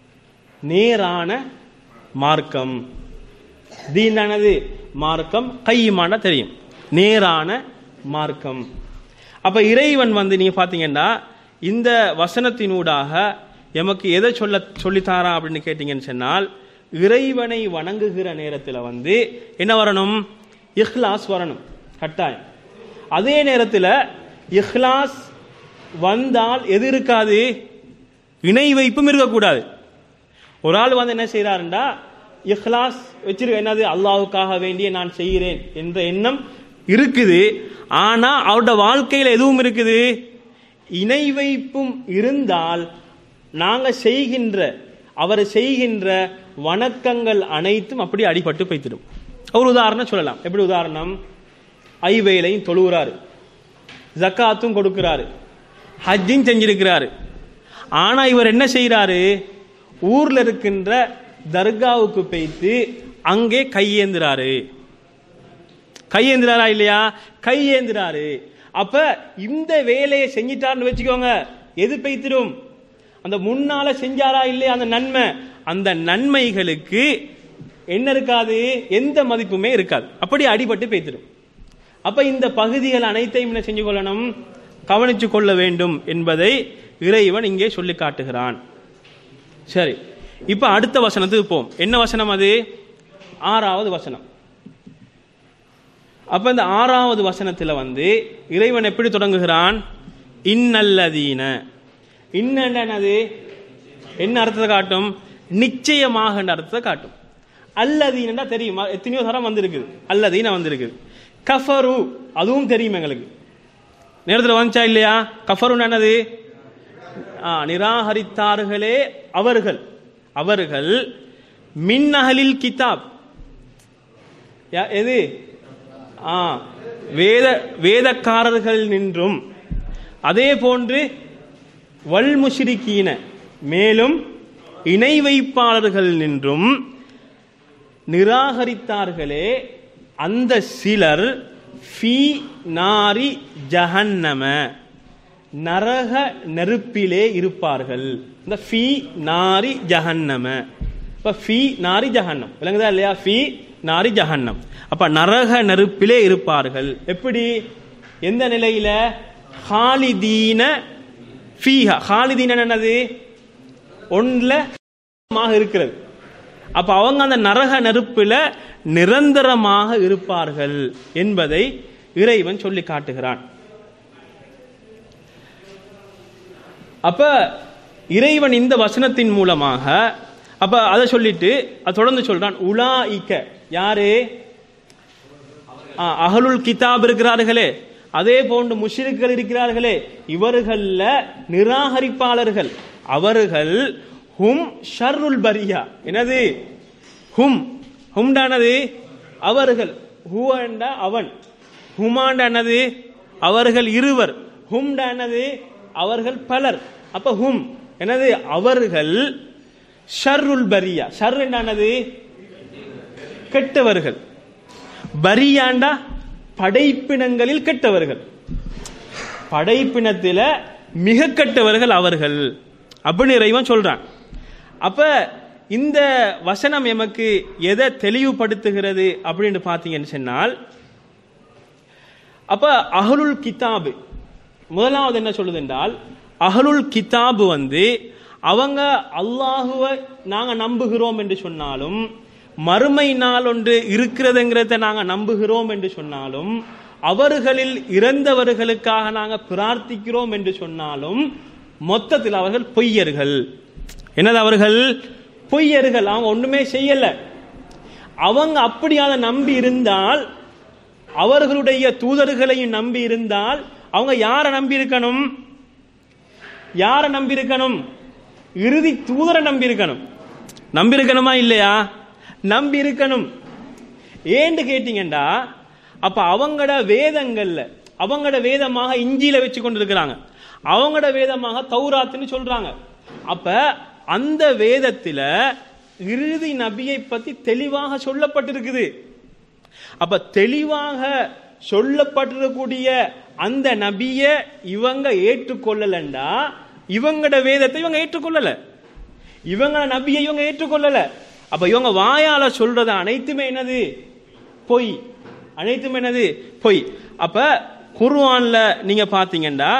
நேரான மார்க்கம் தீனானது மார்க்கம் கையுமான தெரியும் நேரான மார்க்கம் அப்ப இறைவன் வந்து நீங்க பாத்தீங்கன்னா இந்த வசனத்தினூடாக எமக்கு எதை சொல்ல சொல்லித்தாரா அப்படின்னு கேட்டீங்கன்னு சொன்னால் இறைவனை வணங்குகிற நேரத்தில் வந்து என்ன வரணும் இஹ்லாஸ் வரணும் கட்டாயம் அதே நேரத்தில் இஹ்லாஸ் வந்தால் எது இருக்காது இணை வைப்பும் இருக்கக்கூடாது ஒரு ஆள் வந்து என்ன செய்யறாருண்டா இஹ்லாஸ் வச்சிருக்க என்னது அல்லாஹுக்காக வேண்டிய நான் செய்கிறேன் என்ற எண்ணம் இருக்குது ஆனா அவரோட வாழ்க்கையில் எதுவும் இருக்குது இணை வைப்பும் இருந்தால் நாங்க செய்கின்ற அவர் செய்கின்ற வணக்கங்கள் அனைத்தும் அப்படி அடிபட்டு போய்த்திடும் ஒரு உதாரணம் சொல்லலாம் எப்படி உதாரணம் ஐவேலையும் தொழுகிறாரு ஜக்காத்தும் கொடுக்கிறாரு ஹஜ்ஜும் செஞ்சிருக்கிறாரு ஆனா இவர் என்ன செய்யறாரு ஊர்ல இருக்கின்ற தர்காவுக்கு போய்த்து அங்கே கையேந்துறாரு கையேந்துறாரா இல்லையா கையேந்துறாரு அப்ப இந்த வேலையை செஞ்சிட்டாருன்னு வச்சுக்கோங்க எது பெய்த்திடும் அந்த முன்னால செஞ்சாரா இல்லையா அந்த நன்மை அந்த நன்மைகளுக்கு என்ன இருக்காது எந்த மதிப்புமே இருக்காது அப்படி அடிபட்டு பெய்த்திடும் அப்ப இந்த பகுதிகள் அனைத்தையும் என்ன செஞ்சு கொள்ளணும் கவனிச்சு கொள்ள வேண்டும் என்பதை இறைவன் இங்கே சொல்லி காட்டுகிறான் சரி இப்ப அடுத்த வசனத்துக்கு போம் என்ன வசனம் அது ஆறாவது வசனம் அப்ப இந்த ஆறாவது வசனத்துல வந்து இறைவன் எப்படி தொடங்குகிறான் இன்னல்லதீன இன்னது என்ன அர்த்தத்தை காட்டும் நிச்சயமாக என்ற அர்த்தத்தை காட்டும் அல்லதீனா தெரியுமா எத்தனையோ தரம் வந்திருக்குது அல்லதீன வந்திருக்குது கஃபரு அதுவும் தெரியும் எங்களுக்கு நேரத்தில் வந்துச்சா இல்லையா கஃபரு என்னது ஆ, நிராகரித்தார்களே அவர்கள் அவர்கள் மின்னகலில் கிதாப் யா- எது ஆ வேத வேதக்காரர்கள் நின்றும் அதே போன்று வல் முஷ்ரிக்கீன மேலும் இணை வைப்பாளர்கள் நின்றும் நிராகரித்தார்களே அந்த சிலர் ஃபீ நாரி ஜஹன்னம நரக நெருப்பிலே இருப்பார்கள் இந்த ஃபீ நாரி ஜஹன்னம இப்ப ஃபீ நாரி ஜஹன்னம் விளங்குதா இல்லையா ஃபீ நாரி ஜஹன்னம் அப்ப நரக நெருப்பிலே இருப்பார்கள் எப்படி எந்த நிலையில ஹாலிதீன ஃபீஹா ஹாலிதீன என்னது ஒன்ல இருக்கிறது அப்ப அவங்க அந்த நரக நெருப்புல நிரந்தரமாக இருப்பார்கள் என்பதை இறைவன் சொல்லி காட்டுகிறான் அப்ப இறைவன் இந்த வசனத்தின் மூலமாக அப்ப அதை சொல்லிட்டு அது தொடர்ந்து சொல்றான் உலாஇக்க யாரு ஆ, அகலுல் கிதாப் இருக்கிறார்களே அதே போன்று முஷ்ரிக்குகள் இருக்கிறார்களே இவர்கள்ல நிராகரிப்பாளர்கள் அவர்கள் ஹும் ஷர்ருல் பரியா என்னது ஹும் ஹும்டானது அவர்கள் ஹுவண்டா அவன் ஹுமாண்டானது அவர்கள் இருவர் ஹும்டானது அவர்கள் பலர் அப்ப ஹும் என்னது அவர்கள் ஷர்ருல் பரியா ஷர் என்னது கெட்டவர்கள் பரியாண்டா படைப்பினங்களில் கெட்டவர்கள் படைப்பினத்தில மிக கெட்டவர்கள் அவர்கள் அப்படின்னு இறைவன் சொல்றான் அப்ப இந்த வசனம் எமக்கு எதை தெளிவுபடுத்துகிறது அப்படின்னு பார்த்தீங்கன்னு சொன்னால் அப்ப அஹலுல் கிதாபு முதலாவது என்ன சொல்லுது என்றால் அஹலுல் கிதாபு வந்து அவங்க அல்லாஹுவை நாங்க நம்புகிறோம் என்று சொன்னாலும் மறுமை நாள் ஒன்று இருக்கிறதுங்கிறத நாங்க நம்புகிறோம் என்று சொன்னாலும் அவர்களில் இறந்தவர்களுக்காக நாங்க பிரார்த்திக்கிறோம் என்று சொன்னாலும் மொத்தத்தில் அவர்கள் பொய்யர்கள் என்னது அவர்கள் பொய்யர்கள் அவங்க ஒண்ணுமே செய்யல அவங்க அப்படியான நம்பி இருந்தால் அவர்களுடைய தூதர்களையும் நம்பி இருந்தால் அவங்க யாரை நம்பி இருக்கணும் யாரை நம்பி இருக்கணும் இறுதி தூதரை நம்பி இருக்கணும் நம்பி இருக்கணுமா இல்லையா நம்பி இருக்கணும் ஏன்னு கேட்டீங்கண்டா அப்ப அவங்களோட வேதங்கள்ல அவங்களோட வேதமாக இஞ்சியில வச்சு கொண்டு இருக்கிறாங்க அவங்களோட வேதமாக தௌராத்துன்னு சொல்றாங்க அப்ப அந்த வேதத்துல இறுதி நபியை பத்தி தெளிவாக சொல்லப்பட்டிருக்குது அப்ப தெளிவாக சொல்லப்பட்டிருக்கக்கூடிய அந்த நபிய இவங்க ஏற்றுக்கொள்ளலண்டா இவங்களோட வேதத்தை இவங்க ஏற்றுக்கொள்ளல இவங்க நபியை இவங்க ஏற்றுக்கொள்ளல அப்ப இவங்க வாயால சொல்றது அனைத்துமே என்னது பொய் அனைத்துமே என்னது பொய் அப்ப குர்ஆன்ல நீங்க பாத்தீங்கன்னா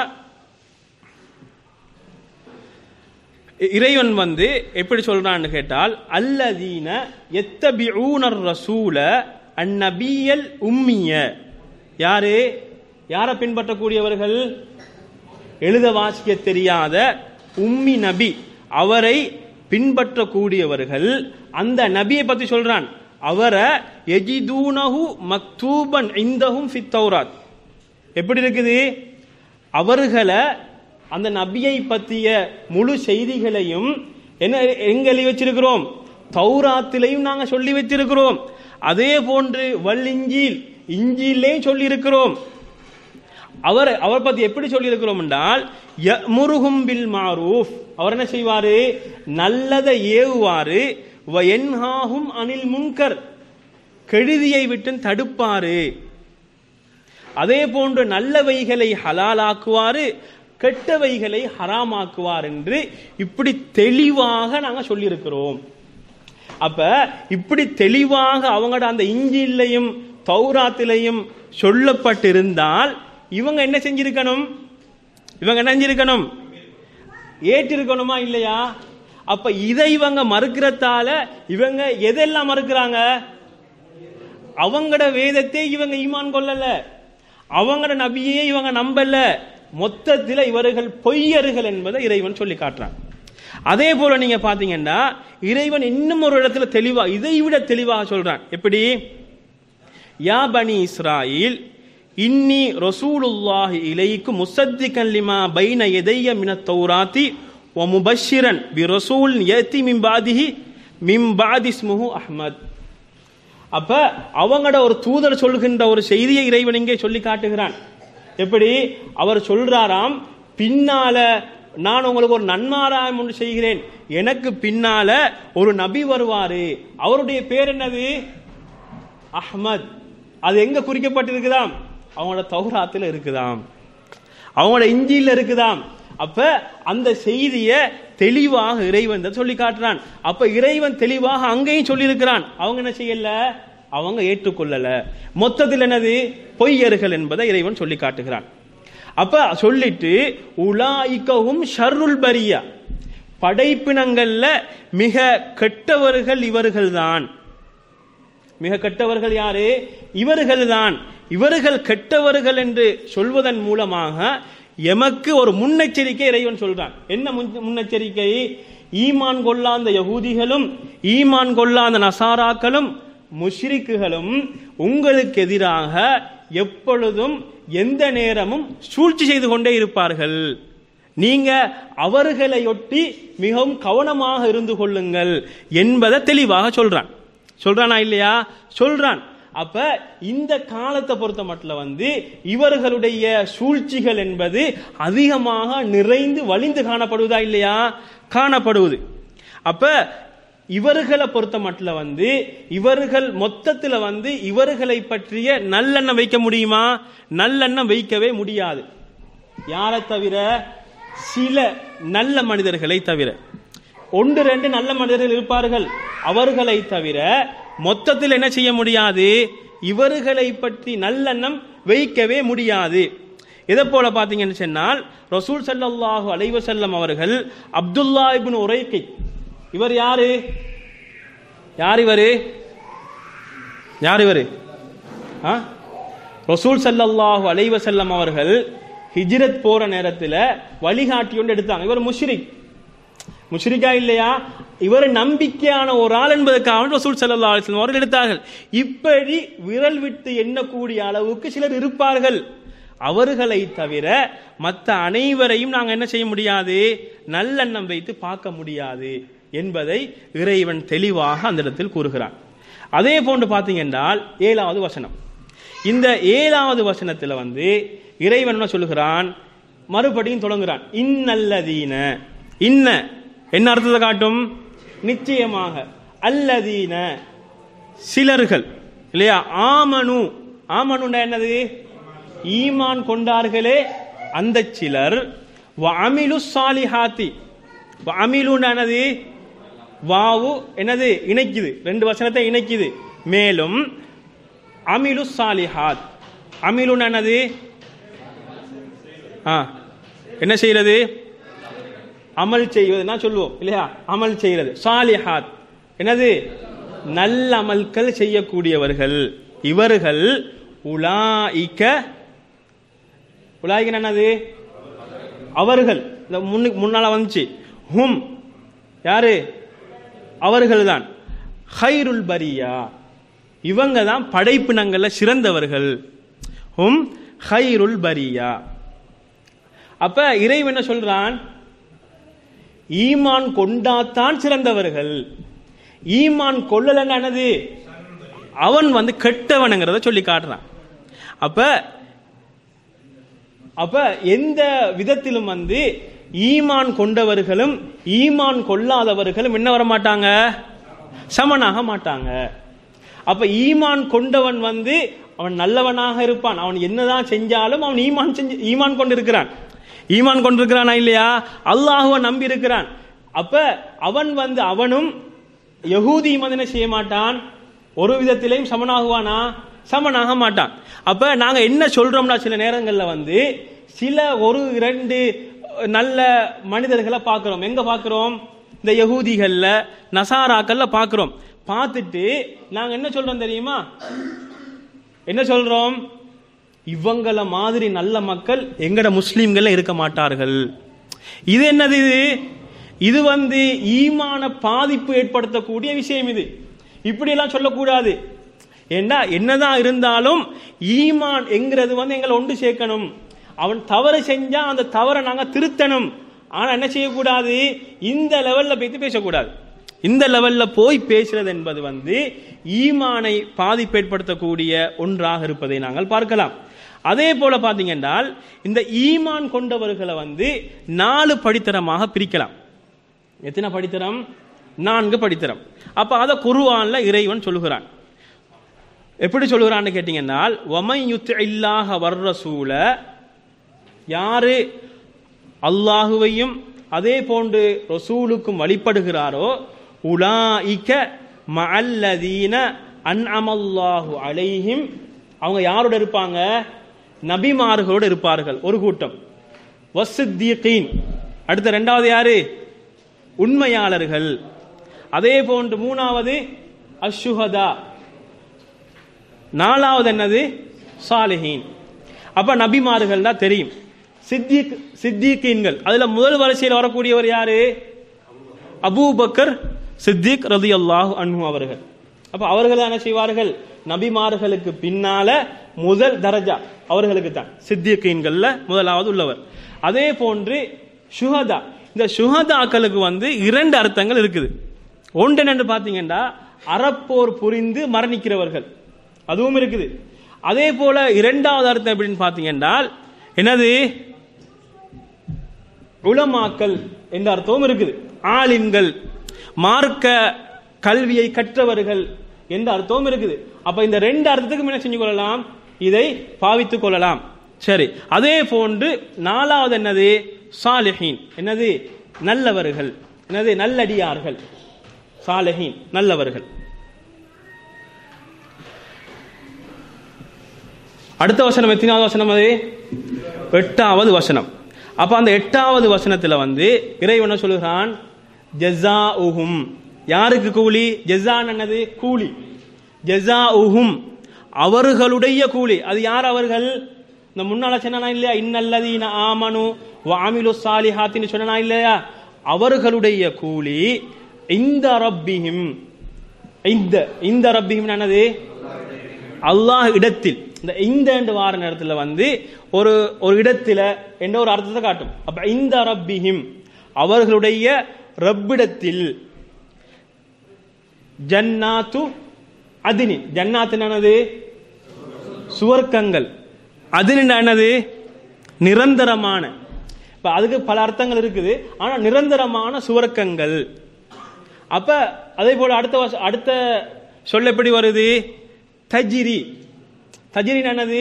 இறைவன் வந்து எப்படி சொல்றான்னு கேட்டால் அல்லதீன எத்தபிஊனர் ரசூல அந்நபியல் உம்மிய யாரு யாரை பின்பற்றக்கூடியவர்கள் எழுத வாசிக்க தெரியாத உம்மி நபி அவரை பின்பற்றக்கூடியவர்கள் அந்த நபியை பத்தி சொல்றான் அவரை எஜிதூனஹு மக்தூபன் இந்தஹும் ஃபித் தௌராத் எப்படி இருக்குது அவர்களை அந்த நபியை பற்றிய முழு செய்திகளையும் என்ன எங்க எழுதி வச்சிருக்கிறோம் தௌராத்திலையும் நாங்க சொல்லி வச்சிருக்கிறோம் அதே போன்று வல்லிஞ்சில் இஞ்சிலையும் சொல்லி இருக்கிறோம் அவர் அவர் பத்தி எப்படி சொல்லி இருக்கிறோம் என்றால் முருகும் பில் மாரூஃப் அவர் என்ன செய்வாரு நல்லதை ஏவுவாரு என்ஹாகும் அனில் முன்கர் கெழுதியை விட்டு தடுப்பாரு அதே போன்று நல்லவைகளை ஹலாலாக்குவாரு கெட்டவைகளை ஹராமாக்குவார் என்று இப்படி தெளிவாக நாங்க சொல்லியிருக்கிறோம் அப்ப இப்படி தெளிவாக அவங்களோட அந்த இஞ்சிலையும் தௌராத்திலையும் சொல்லப்பட்டிருந்தால் இவங்க என்ன செஞ்சிருக்கணும் இவங்க என்ன செஞ்சிருக்கணும் ஏற்றிருக்கணுமா இல்லையா அப்ப இதை இவங்க மறுக்கிறதால இவங்க எதெல்லாம் மறுக்கிறாங்க அவங்களோட வேதத்தை இவங்க ஈமான் கொள்ளல அவங்களோட நபியே இவங்க நம்பல மொத்தத்தில் இவர்கள் பொய்யர்கள் என்பதை இறைவன் சொல்லி காட்டுறான் அதே போல நீங்க பாத்தீங்கன்னா இறைவன் இன்னும் ஒரு இடத்துல தெளிவா இதை விட தெளிவாக சொல்றான் எப்படி யா பனி இஸ்ராயில் இன்னி ரசூலுல்லாஹி இலைக்கு முசத்திகன் லிமா பைன எதைய மின தௌராத்தி வ முபஷிரன் பி ரசூல் யத்தி மிம்பாதிஹி மிம்பாதிஸ்முஹு அஹ்மத் அப்ப அவங்களோட ஒரு தூதர் சொல்கின்ற ஒரு செய்தியை இறைவன் இங்கே சொல்லி காட்டுகிறான் எப்படி அவர் சொல்றாராம் பின்னால நான் உங்களுக்கு ஒரு நன்மாராயம் ஒன்று செய்கிறேன் எனக்கு பின்னால ஒரு நபி வருவாரு அவருடைய பேர் என்னது அஹ்மத் அது எங்க குறிக்கப்பட்டிருக்குதாம் அவங்களோட தௌராத்துல இருக்குதாம் அவங்களோட இஞ்சியில இருக்குதாம் அப்ப அந்த செய்திய தெளிவாக இறைவன் சொல்லி காட்டுறான் அப்ப இறைவன் தெளிவாக அங்கேயும் சொல்லி இருக்கிறான் அவங்க என்ன செய்யல அவங்க ஏற்றுக்கொள்ளல மொத்தத்தில் என்னது பொய்யர்கள் என்பதை இறைவன் சொல்லி காட்டுகிறான் அப்ப சொல்லிட்டு உலாய்க்கவும் ஷர்ருல் பரியா படைப்பினங்கள்ல மிக கெட்டவர்கள் இவர்கள்தான் மிக கெட்டவர்கள் யாரு இவர்கள் தான் இவர்கள் கெட்டவர்கள் என்று சொல்வதன் மூலமாக எமக்கு ஒரு முன்னெச்சரிக்கை இறைவன் சொல்றான் என்ன முன்னெச்சரிக்கை ஈமான் கொள்ளாத யகூதிகளும் ஈமான் கொள்ளாத நசாராக்களும் முஷ்ரிக்குகளும் உங்களுக்கு எதிராக எப்பொழுதும் எந்த நேரமும் சூழ்ச்சி செய்து கொண்டே இருப்பார்கள் நீங்க அவர்களையொட்டி மிகவும் கவனமாக இருந்து கொள்ளுங்கள் என்பதை தெளிவாக சொல்றான் சொல்றானா இல்லையா சொல்றான் அப்ப இந்த காலத்தை பொறுத்த மட்டும் வந்து இவர்களுடைய சூழ்ச்சிகள் என்பது அதிகமாக நிறைந்து வலிந்து காணப்படுவதா இல்லையா காணப்படுவது அப்ப இவர்களை பொறுத்த மட்டும் வந்து இவர்கள் மொத்தத்துல வந்து இவர்களை பற்றிய நல்லெண்ணம் வைக்க முடியுமா நல்லெண்ணம் வைக்கவே முடியாது யாரை தவிர சில நல்ல மனிதர்களை தவிர ஒன்று ரெண்டு நல்ல மனிதர்கள் இருப்பார்கள் அவர்களை தவிர மொத்தத்தில் என்ன செய்ய முடியாது இவர்களை பற்றி நல்லெண்ணம் வைக்கவே முடியாது இதை போல பாத்தீங்கன்னு சொன்னால் ரசூல் ஸல்லல்லாஹு அலைஹி வஸல்லம் அவர்கள் அப்துல்லா இப்னு உரைக்கை இவர் யாரு யார் இவரு யார் இவரு ஆ ரசூல் ஸல்லல்லாஹு அலைஹி வஸல்லம் அவர்கள் ஹிஜ்ரத் போற நேரத்தில் வழிகாட்டி ஒன்று எடுத்தாங்க இவர் முஷ்ரிக் முஷ்ரிக்கா இல்லையா இவர் நம்பிக்கையான ஒரு ஆள் என்பதற்காக ரசூல் ஸல்லல்லாஹு அலைஹி வஸல்லம் அவர்கள் எடுத்தார்கள் இப்படி விரல் விட்டு எண்ணக்கூடிய அளவுக்கு சிலர் இருப்பார்கள் அவர்களை தவிர மற்ற அனைவரையும் நாங்கள் என்ன செய்ய முடியாது நல்லெண்ணம் வைத்து பார்க்க முடியாது என்பதை இறைவன் தெளிவாக அந்த இடத்தில் கூறுகிறான் அதே போன்று பார்த்தீங்க என்றால் ஏழாவது வசனம் இந்த ஏழாவது வசனத்தில் வந்து இறைவன் என்ன சொல்லுகிறான் மறுபடியும் தொடங்குறான் இன்னல்லதீன இன்ன என்ன அர்த்தத்தை காட்டும் நிச்சயமாக அல்லதீன சிலர்கள் இல்லையா ஆமனு ஆமனுண்டா என்னது ஈமான் கொண்டார்களே அந்த சிலர் அமிலு சாலிஹாத்தி அமிலுண்டா என்னது வாவு என்னது இணைக்குது ரெண்டு வசனத்தை இணைக்குது மேலும் அமிலு சாலிஹாத் அமிலுன்னு என்னது ஆ என்ன செய்யறது அமல் செய்வதுன்னா சொல்லுவோம் இல்லையா அமல் செய்யறது சாலிஹாத் என்னது நல்ல அமல்கள் செய்யக்கூடியவர்கள் இவர்கள் உலாயிக்க உலாயிக்க என்னது அவர்கள் இந்த முன்னுக்கு முன்னால வந்துச்சு ஹும் யாரு அவர்கள் தான் ஹைருல் பரியா இவங்க தான் படைப்பினங்கள்ல சிறந்தவர்கள் ஹும் ஹைருல் பரியா அப்ப இறைவன் என்ன சொல்றான் ஈமான் கொண்டாத்தான் சிறந்தவர்கள் ஈமான் கொள்ளலன்னா என்னது அவன் வந்து கெட்டவனுங்கிறத சொல்லி காட்டுறான் அப்ப அப்ப எந்த விதத்திலும் வந்து ஈமான் கொண்டவர்களும் ஈமான் கொள்ளாதவர்களும் என்ன வர மாட்டாங்க சமனாக மாட்டாங்க அப்ப ஈமான் கொண்டவன் வந்து அவன் நல்லவனாக இருப்பான் அவன் என்னதான் செஞ்சாலும் அவன் ஈமான் செஞ்சு ஈமான் கொண்டிருக்கிறான் ஈமான் கொண்டிருக்கிறானா இல்லையா அல்லாஹுவ நம்பி இருக்கிறான் அப்ப அவன் வந்து அவனும் யகூதி ஈமான் என்ன செய்ய மாட்டான் ஒரு விதத்திலையும் சமனாகுவானா சமனாக மாட்டான் அப்ப நாங்க என்ன சொல்றோம்னா சில நேரங்கள்ல வந்து சில ஒரு இரண்டு நல்ல மனிதர்களை பார்க்கிறோம் எங்க பார்க்கிறோம் இந்த யகூதிகள்ல நசாராக்கள்ல பார்க்கிறோம் பார்த்துட்டு நாங்க என்ன சொல்றோம் தெரியுமா என்ன சொல்றோம் இவங்கள மாதிரி நல்ல மக்கள் எங்கட முஸ்லீம்கள் இருக்க மாட்டார்கள் இது என்னது இது இது வந்து ஈமான பாதிப்பு ஏற்படுத்தக்கூடிய விஷயம் இது இப்படி எல்லாம் சொல்லக்கூடாது ஏண்டா என்னதான் இருந்தாலும் ஈமான் என்கிறது வந்து எங்களை ஒன்று சேர்க்கணும் அவன் தவறு செஞ்சா அந்த தவறை நாங்க திருத்தணும் ஆனா என்ன செய்யக்கூடாது இந்த லெவல்ல போய் பேசக்கூடாது இந்த லெவல்ல போய் பேசுறது என்பது வந்து ஈமானை பாதிப்பு ஏற்படுத்தக்கூடிய ஒன்றாக இருப்பதை நாங்கள் பார்க்கலாம் அதே போல பாத்தீங்கன்றால் இந்த ஈமான் கொண்டவர்களை வந்து நாலு படித்தரமாக பிரிக்கலாம் எத்தனை படித்தரம் நான்கு படித்தரம் அப்ப அதை குருவான்ல இறைவன் சொல்லுகிறான் எப்படி சொல்லுகிறான்னு கேட்டீங்கன்னால் ஒமை யுத் இல்லாஹ வர்ற சூழ யாரு அல்லாஹுவையும் அதே போன்று ரசூலுக்கும் வழிபடுகிறாரோ உலாயிக்க மஅல்லதீன அன்அமல்லாஹு அலைஹிம் அவங்க யாரோட இருப்பாங்க நபிமார்களோடு இருப்பார்கள் ஒரு கூட்டம் வசித்தீகீன் அடுத்த ரெண்டாவது யாரு உண்மையாளர்கள் அதே போன்று மூணாவது அஷுஹதா நாலாவது என்னது சாலிஹீன் அப்ப நபிமார்கள் தான் தெரியும் சித்திக் சித்திகீன்கள் அதுல முதல் வரிசையில் வரக்கூடியவர் யாரு அபூபக்கர் சித்திக் ரதி அல்லாஹு அன்ஹு அவர்கள் அப்ப அவர்கள் என்ன செய்வார்கள் நபிமார்களுக்கு பின்னால முதல் தரஜா அவர்களுக்கு தான் சித்திகீன்கள்ல முதலாவது உள்ளவர் அதே போன்று சுஹதா இந்த சுஹதாக்களுக்கு வந்து இரண்டு அர்த்தங்கள் இருக்குது ஒன்று என்று பார்த்தீங்கன்னா அறப்போர் புரிந்து மரணிக்கிறவர்கள் அதுவும் இருக்குது அதே போல இரண்டாவது அர்த்தம் எப்படின்னு பார்த்தீங்கன்னா என்னது உலமாக்கல் என்ற அர்த்தமும் இருக்குது ஆலிம்கள் மார்க்க கல்வியை கற்றவர்கள் என்ற அர்த்தமும் இருக்குது அப்ப இந்த ரெண்டு அர்த்தத்துக்கு என்ன செஞ்சு கொள்ளலாம் இதை பாவித்துக் கொள்ளலாம் சரி அதே போன்று நாலாவது என்னது சாலிஹீன் என்னது நல்லவர்கள் என்னது நல்லடியார்கள் சாலிஹீன் நல்லவர்கள் அடுத்த வசனம் எத்தனாவது வசனம் அது எட்டாவது வசனம் அப்ப அந்த எட்டாவது வசனத்துல வந்து இறைவன சொல்லுகிறான் ஜஸா உஹும் யாருக்கு கூலி ஜஸான் என்னது கூலி ஜஸா உஹும் அவர்களுடைய கூலி அது யார் அவர்கள் இந்த முன்னால சொன்னா இல்லையா இன்னல்லதீன ஆமனு வாமிலு சாலிஹாத்தின்னு சொன்னா இல்லையா அவர்களுடைய கூலி இந்த ரப்பிஹிம் இந்த இந்த ரப்பிஹிம் என்னது அல்லாஹ் இடத்தில் இந்த இந்த என்று வார நேரத்தில் வந்து ஒரு ஒரு இடத்துல என்ற ஒரு அர்த்தத்தை காட்டும் அப்ப இந்த ரப்பிஹிம் அவர்களுடைய ரப்பிடத்தில் ஜன்னாத்து அதினி ஜன்னாத்து என்னது சுவர்க்கங்கள் அதின் என்னது நிரந்தரமான இப்ப அதுக்கு பல அர்த்தங்கள் இருக்குது ஆனா நிரந்தரமான சுவர்க்கங்கள் அப்ப அதே போல அடுத்த வச- அடுத்த சொல்ல எப்படி வருது தஜிரி தஜிரி என்னது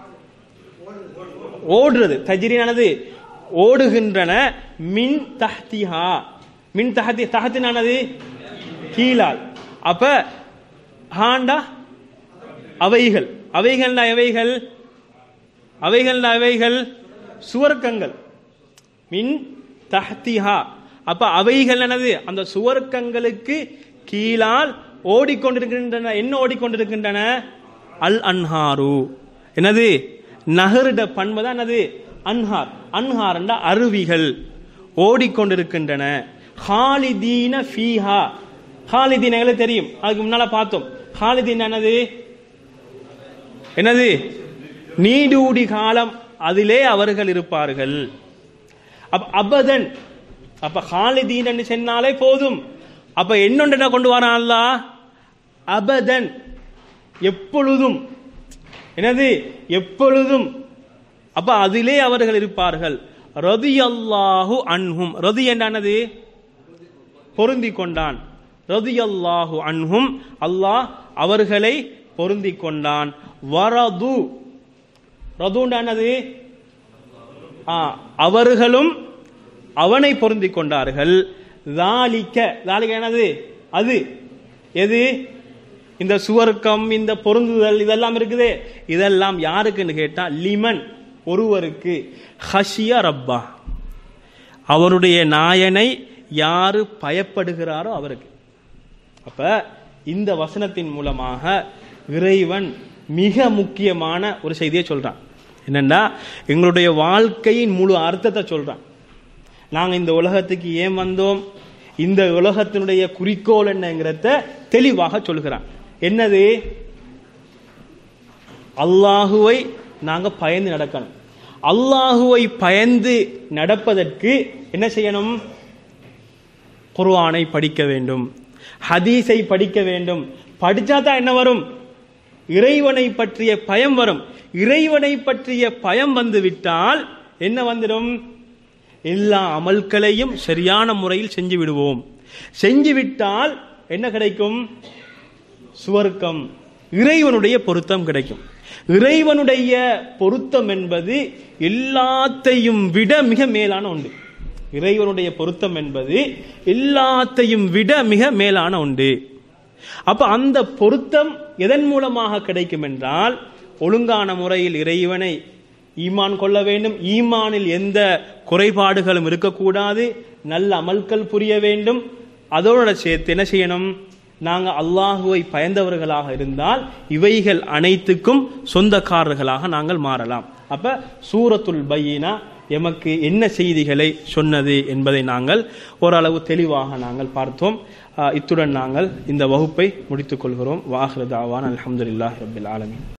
ஓடுறது தஜிரி என்னது ஓடுகின்றன மின் தஹ்திஹா மின் தஹதி தஹத்தினானது கீழால் அப்ப ஹாண்டா அவைகள் அவைகள் அவைகள் அவைகள் அவைகள் சுவர்க்கங்கள் மின் தஹ்திஹா அப்ப அவைகள் என்னது அந்த சுவர்க்கங்களுக்கு கீழால் ஓடிக்கொண்டிருக்கின்றன என்ன ஓடிக்கொண்டிருக்கின்றன அல் அன்ஹாரு என்னது நகரிட பண்புதான் என்னது அன்ஹார் அன்ஹார் என்ற அருவிகள் ஓடிக்கொண்டிருக்கின்றன ஹாலிதீன ஃபீஹா ஹாலிதீன் எங்களுக்கு தெரியும் அதுக்கு முன்னால பார்த்தோம் ஹாலிதீன் என்னது என்னது நீடூடி காலம் அதிலே அவர்கள் இருப்பார்கள் அப்ப அபதன் அப்ப ஹாலிதீன் என்று சொன்னாலே போதும் அப்ப என்னொன்று என்ன கொண்டு வரான் அல்லாஹ் அபதன் எப்பொழுதும் என்னது எப்பொழுதும் அப்ப அதிலே அவர்கள் இருப்பார்கள் ரதி அல்லாஹு அன்ஹும் ரதி என்னது பொருந்தி கொண்டான் ரதி அல்லாஹு அன்ஹும் அல்லாஹ் அவர்களை பொருந்தி கொண்டான் வரது ரதுண்டானது ஆ, அவர்களும் அவனை பொருந்தி கொண்டார்கள் தாலிக்க தாலிக்க என்னது அது எது இந்த சுவர்க்கம் இந்த பொருந்துதல் இதெல்லாம் இருக்குதே இதெல்லாம் யாருக்குன்னு கேட்டா லிமன் ஒருவருக்கு ஹஷியா ரப்பா அவருடைய நாயனை யாரு பயப்படுகிறாரோ அவருக்கு அப்ப இந்த வசனத்தின் மூலமாக இறைவன் மிக முக்கியமான ஒரு செய்தியை சொல்றான் என்னன்னா எங்களுடைய வாழ்க்கையின் முழு அர்த்தத்தை சொல்றான் நாங்க இந்த உலகத்துக்கு ஏன் வந்தோம் இந்த உலகத்தினுடைய குறிக்கோள் என்னங்கிறத தெளிவாக சொல்கிறான் என்னது அல்லாஹுவை நாங்க பயந்து நடக்கணும் அல்லாஹுவை பயந்து நடப்பதற்கு என்ன செய்யணும் குர்ஆனை படிக்க வேண்டும் ஹதீஸை படிக்க வேண்டும் படிச்சா தான் என்ன வரும் இறைவனை பற்றிய பயம் வரும் இறைவனை பற்றிய பயம் வந்து விட்டால் என்ன வந்துடும் எல்லா அமல்களையும் சரியான முறையில் செஞ்சு விடுவோம் செஞ்சு விட்டால் என்ன கிடைக்கும் சுவர்க்கம் இறைவனுடைய பொருத்தம் கிடைக்கும் இறைவனுடைய பொருத்தம் என்பது எல்லாத்தையும் விட மிக மேலான ஒன்று இறைவனுடைய பொருத்தம் என்பது எல்லாத்தையும் விட மிக மேலான ஒன்று அப்ப அந்த பொருத்தம் எதன் மூலமாக கிடைக்கும் என்றால் ஒழுங்கான முறையில் இறைவனை ஈமான் கொள்ள வேண்டும் ஈமானில் எந்த குறைபாடுகளும் இருக்கக்கூடாது நல்ல அமல்கள் புரிய வேண்டும் அதோட சேர்த்து என்ன செய்யணும் நாங்க அல்லாஹுவை பயந்தவர்களாக இருந்தால் இவைகள் அனைத்துக்கும் சொந்தக்காரர்களாக நாங்கள் மாறலாம் அப்ப சூரத்துல் பையினா எமக்கு என்ன செய்திகளை சொன்னது என்பதை நாங்கள் ஓரளவு தெளிவாக நாங்கள் பார்த்தோம் அஹ் இத்துடன் நாங்கள் இந்த வகுப்பை முடித்துக் கொள்கிறோம் வாஹ்ரதாவான் அல்ஹம்துலில்லாஹி ரபில் ஆலமீன்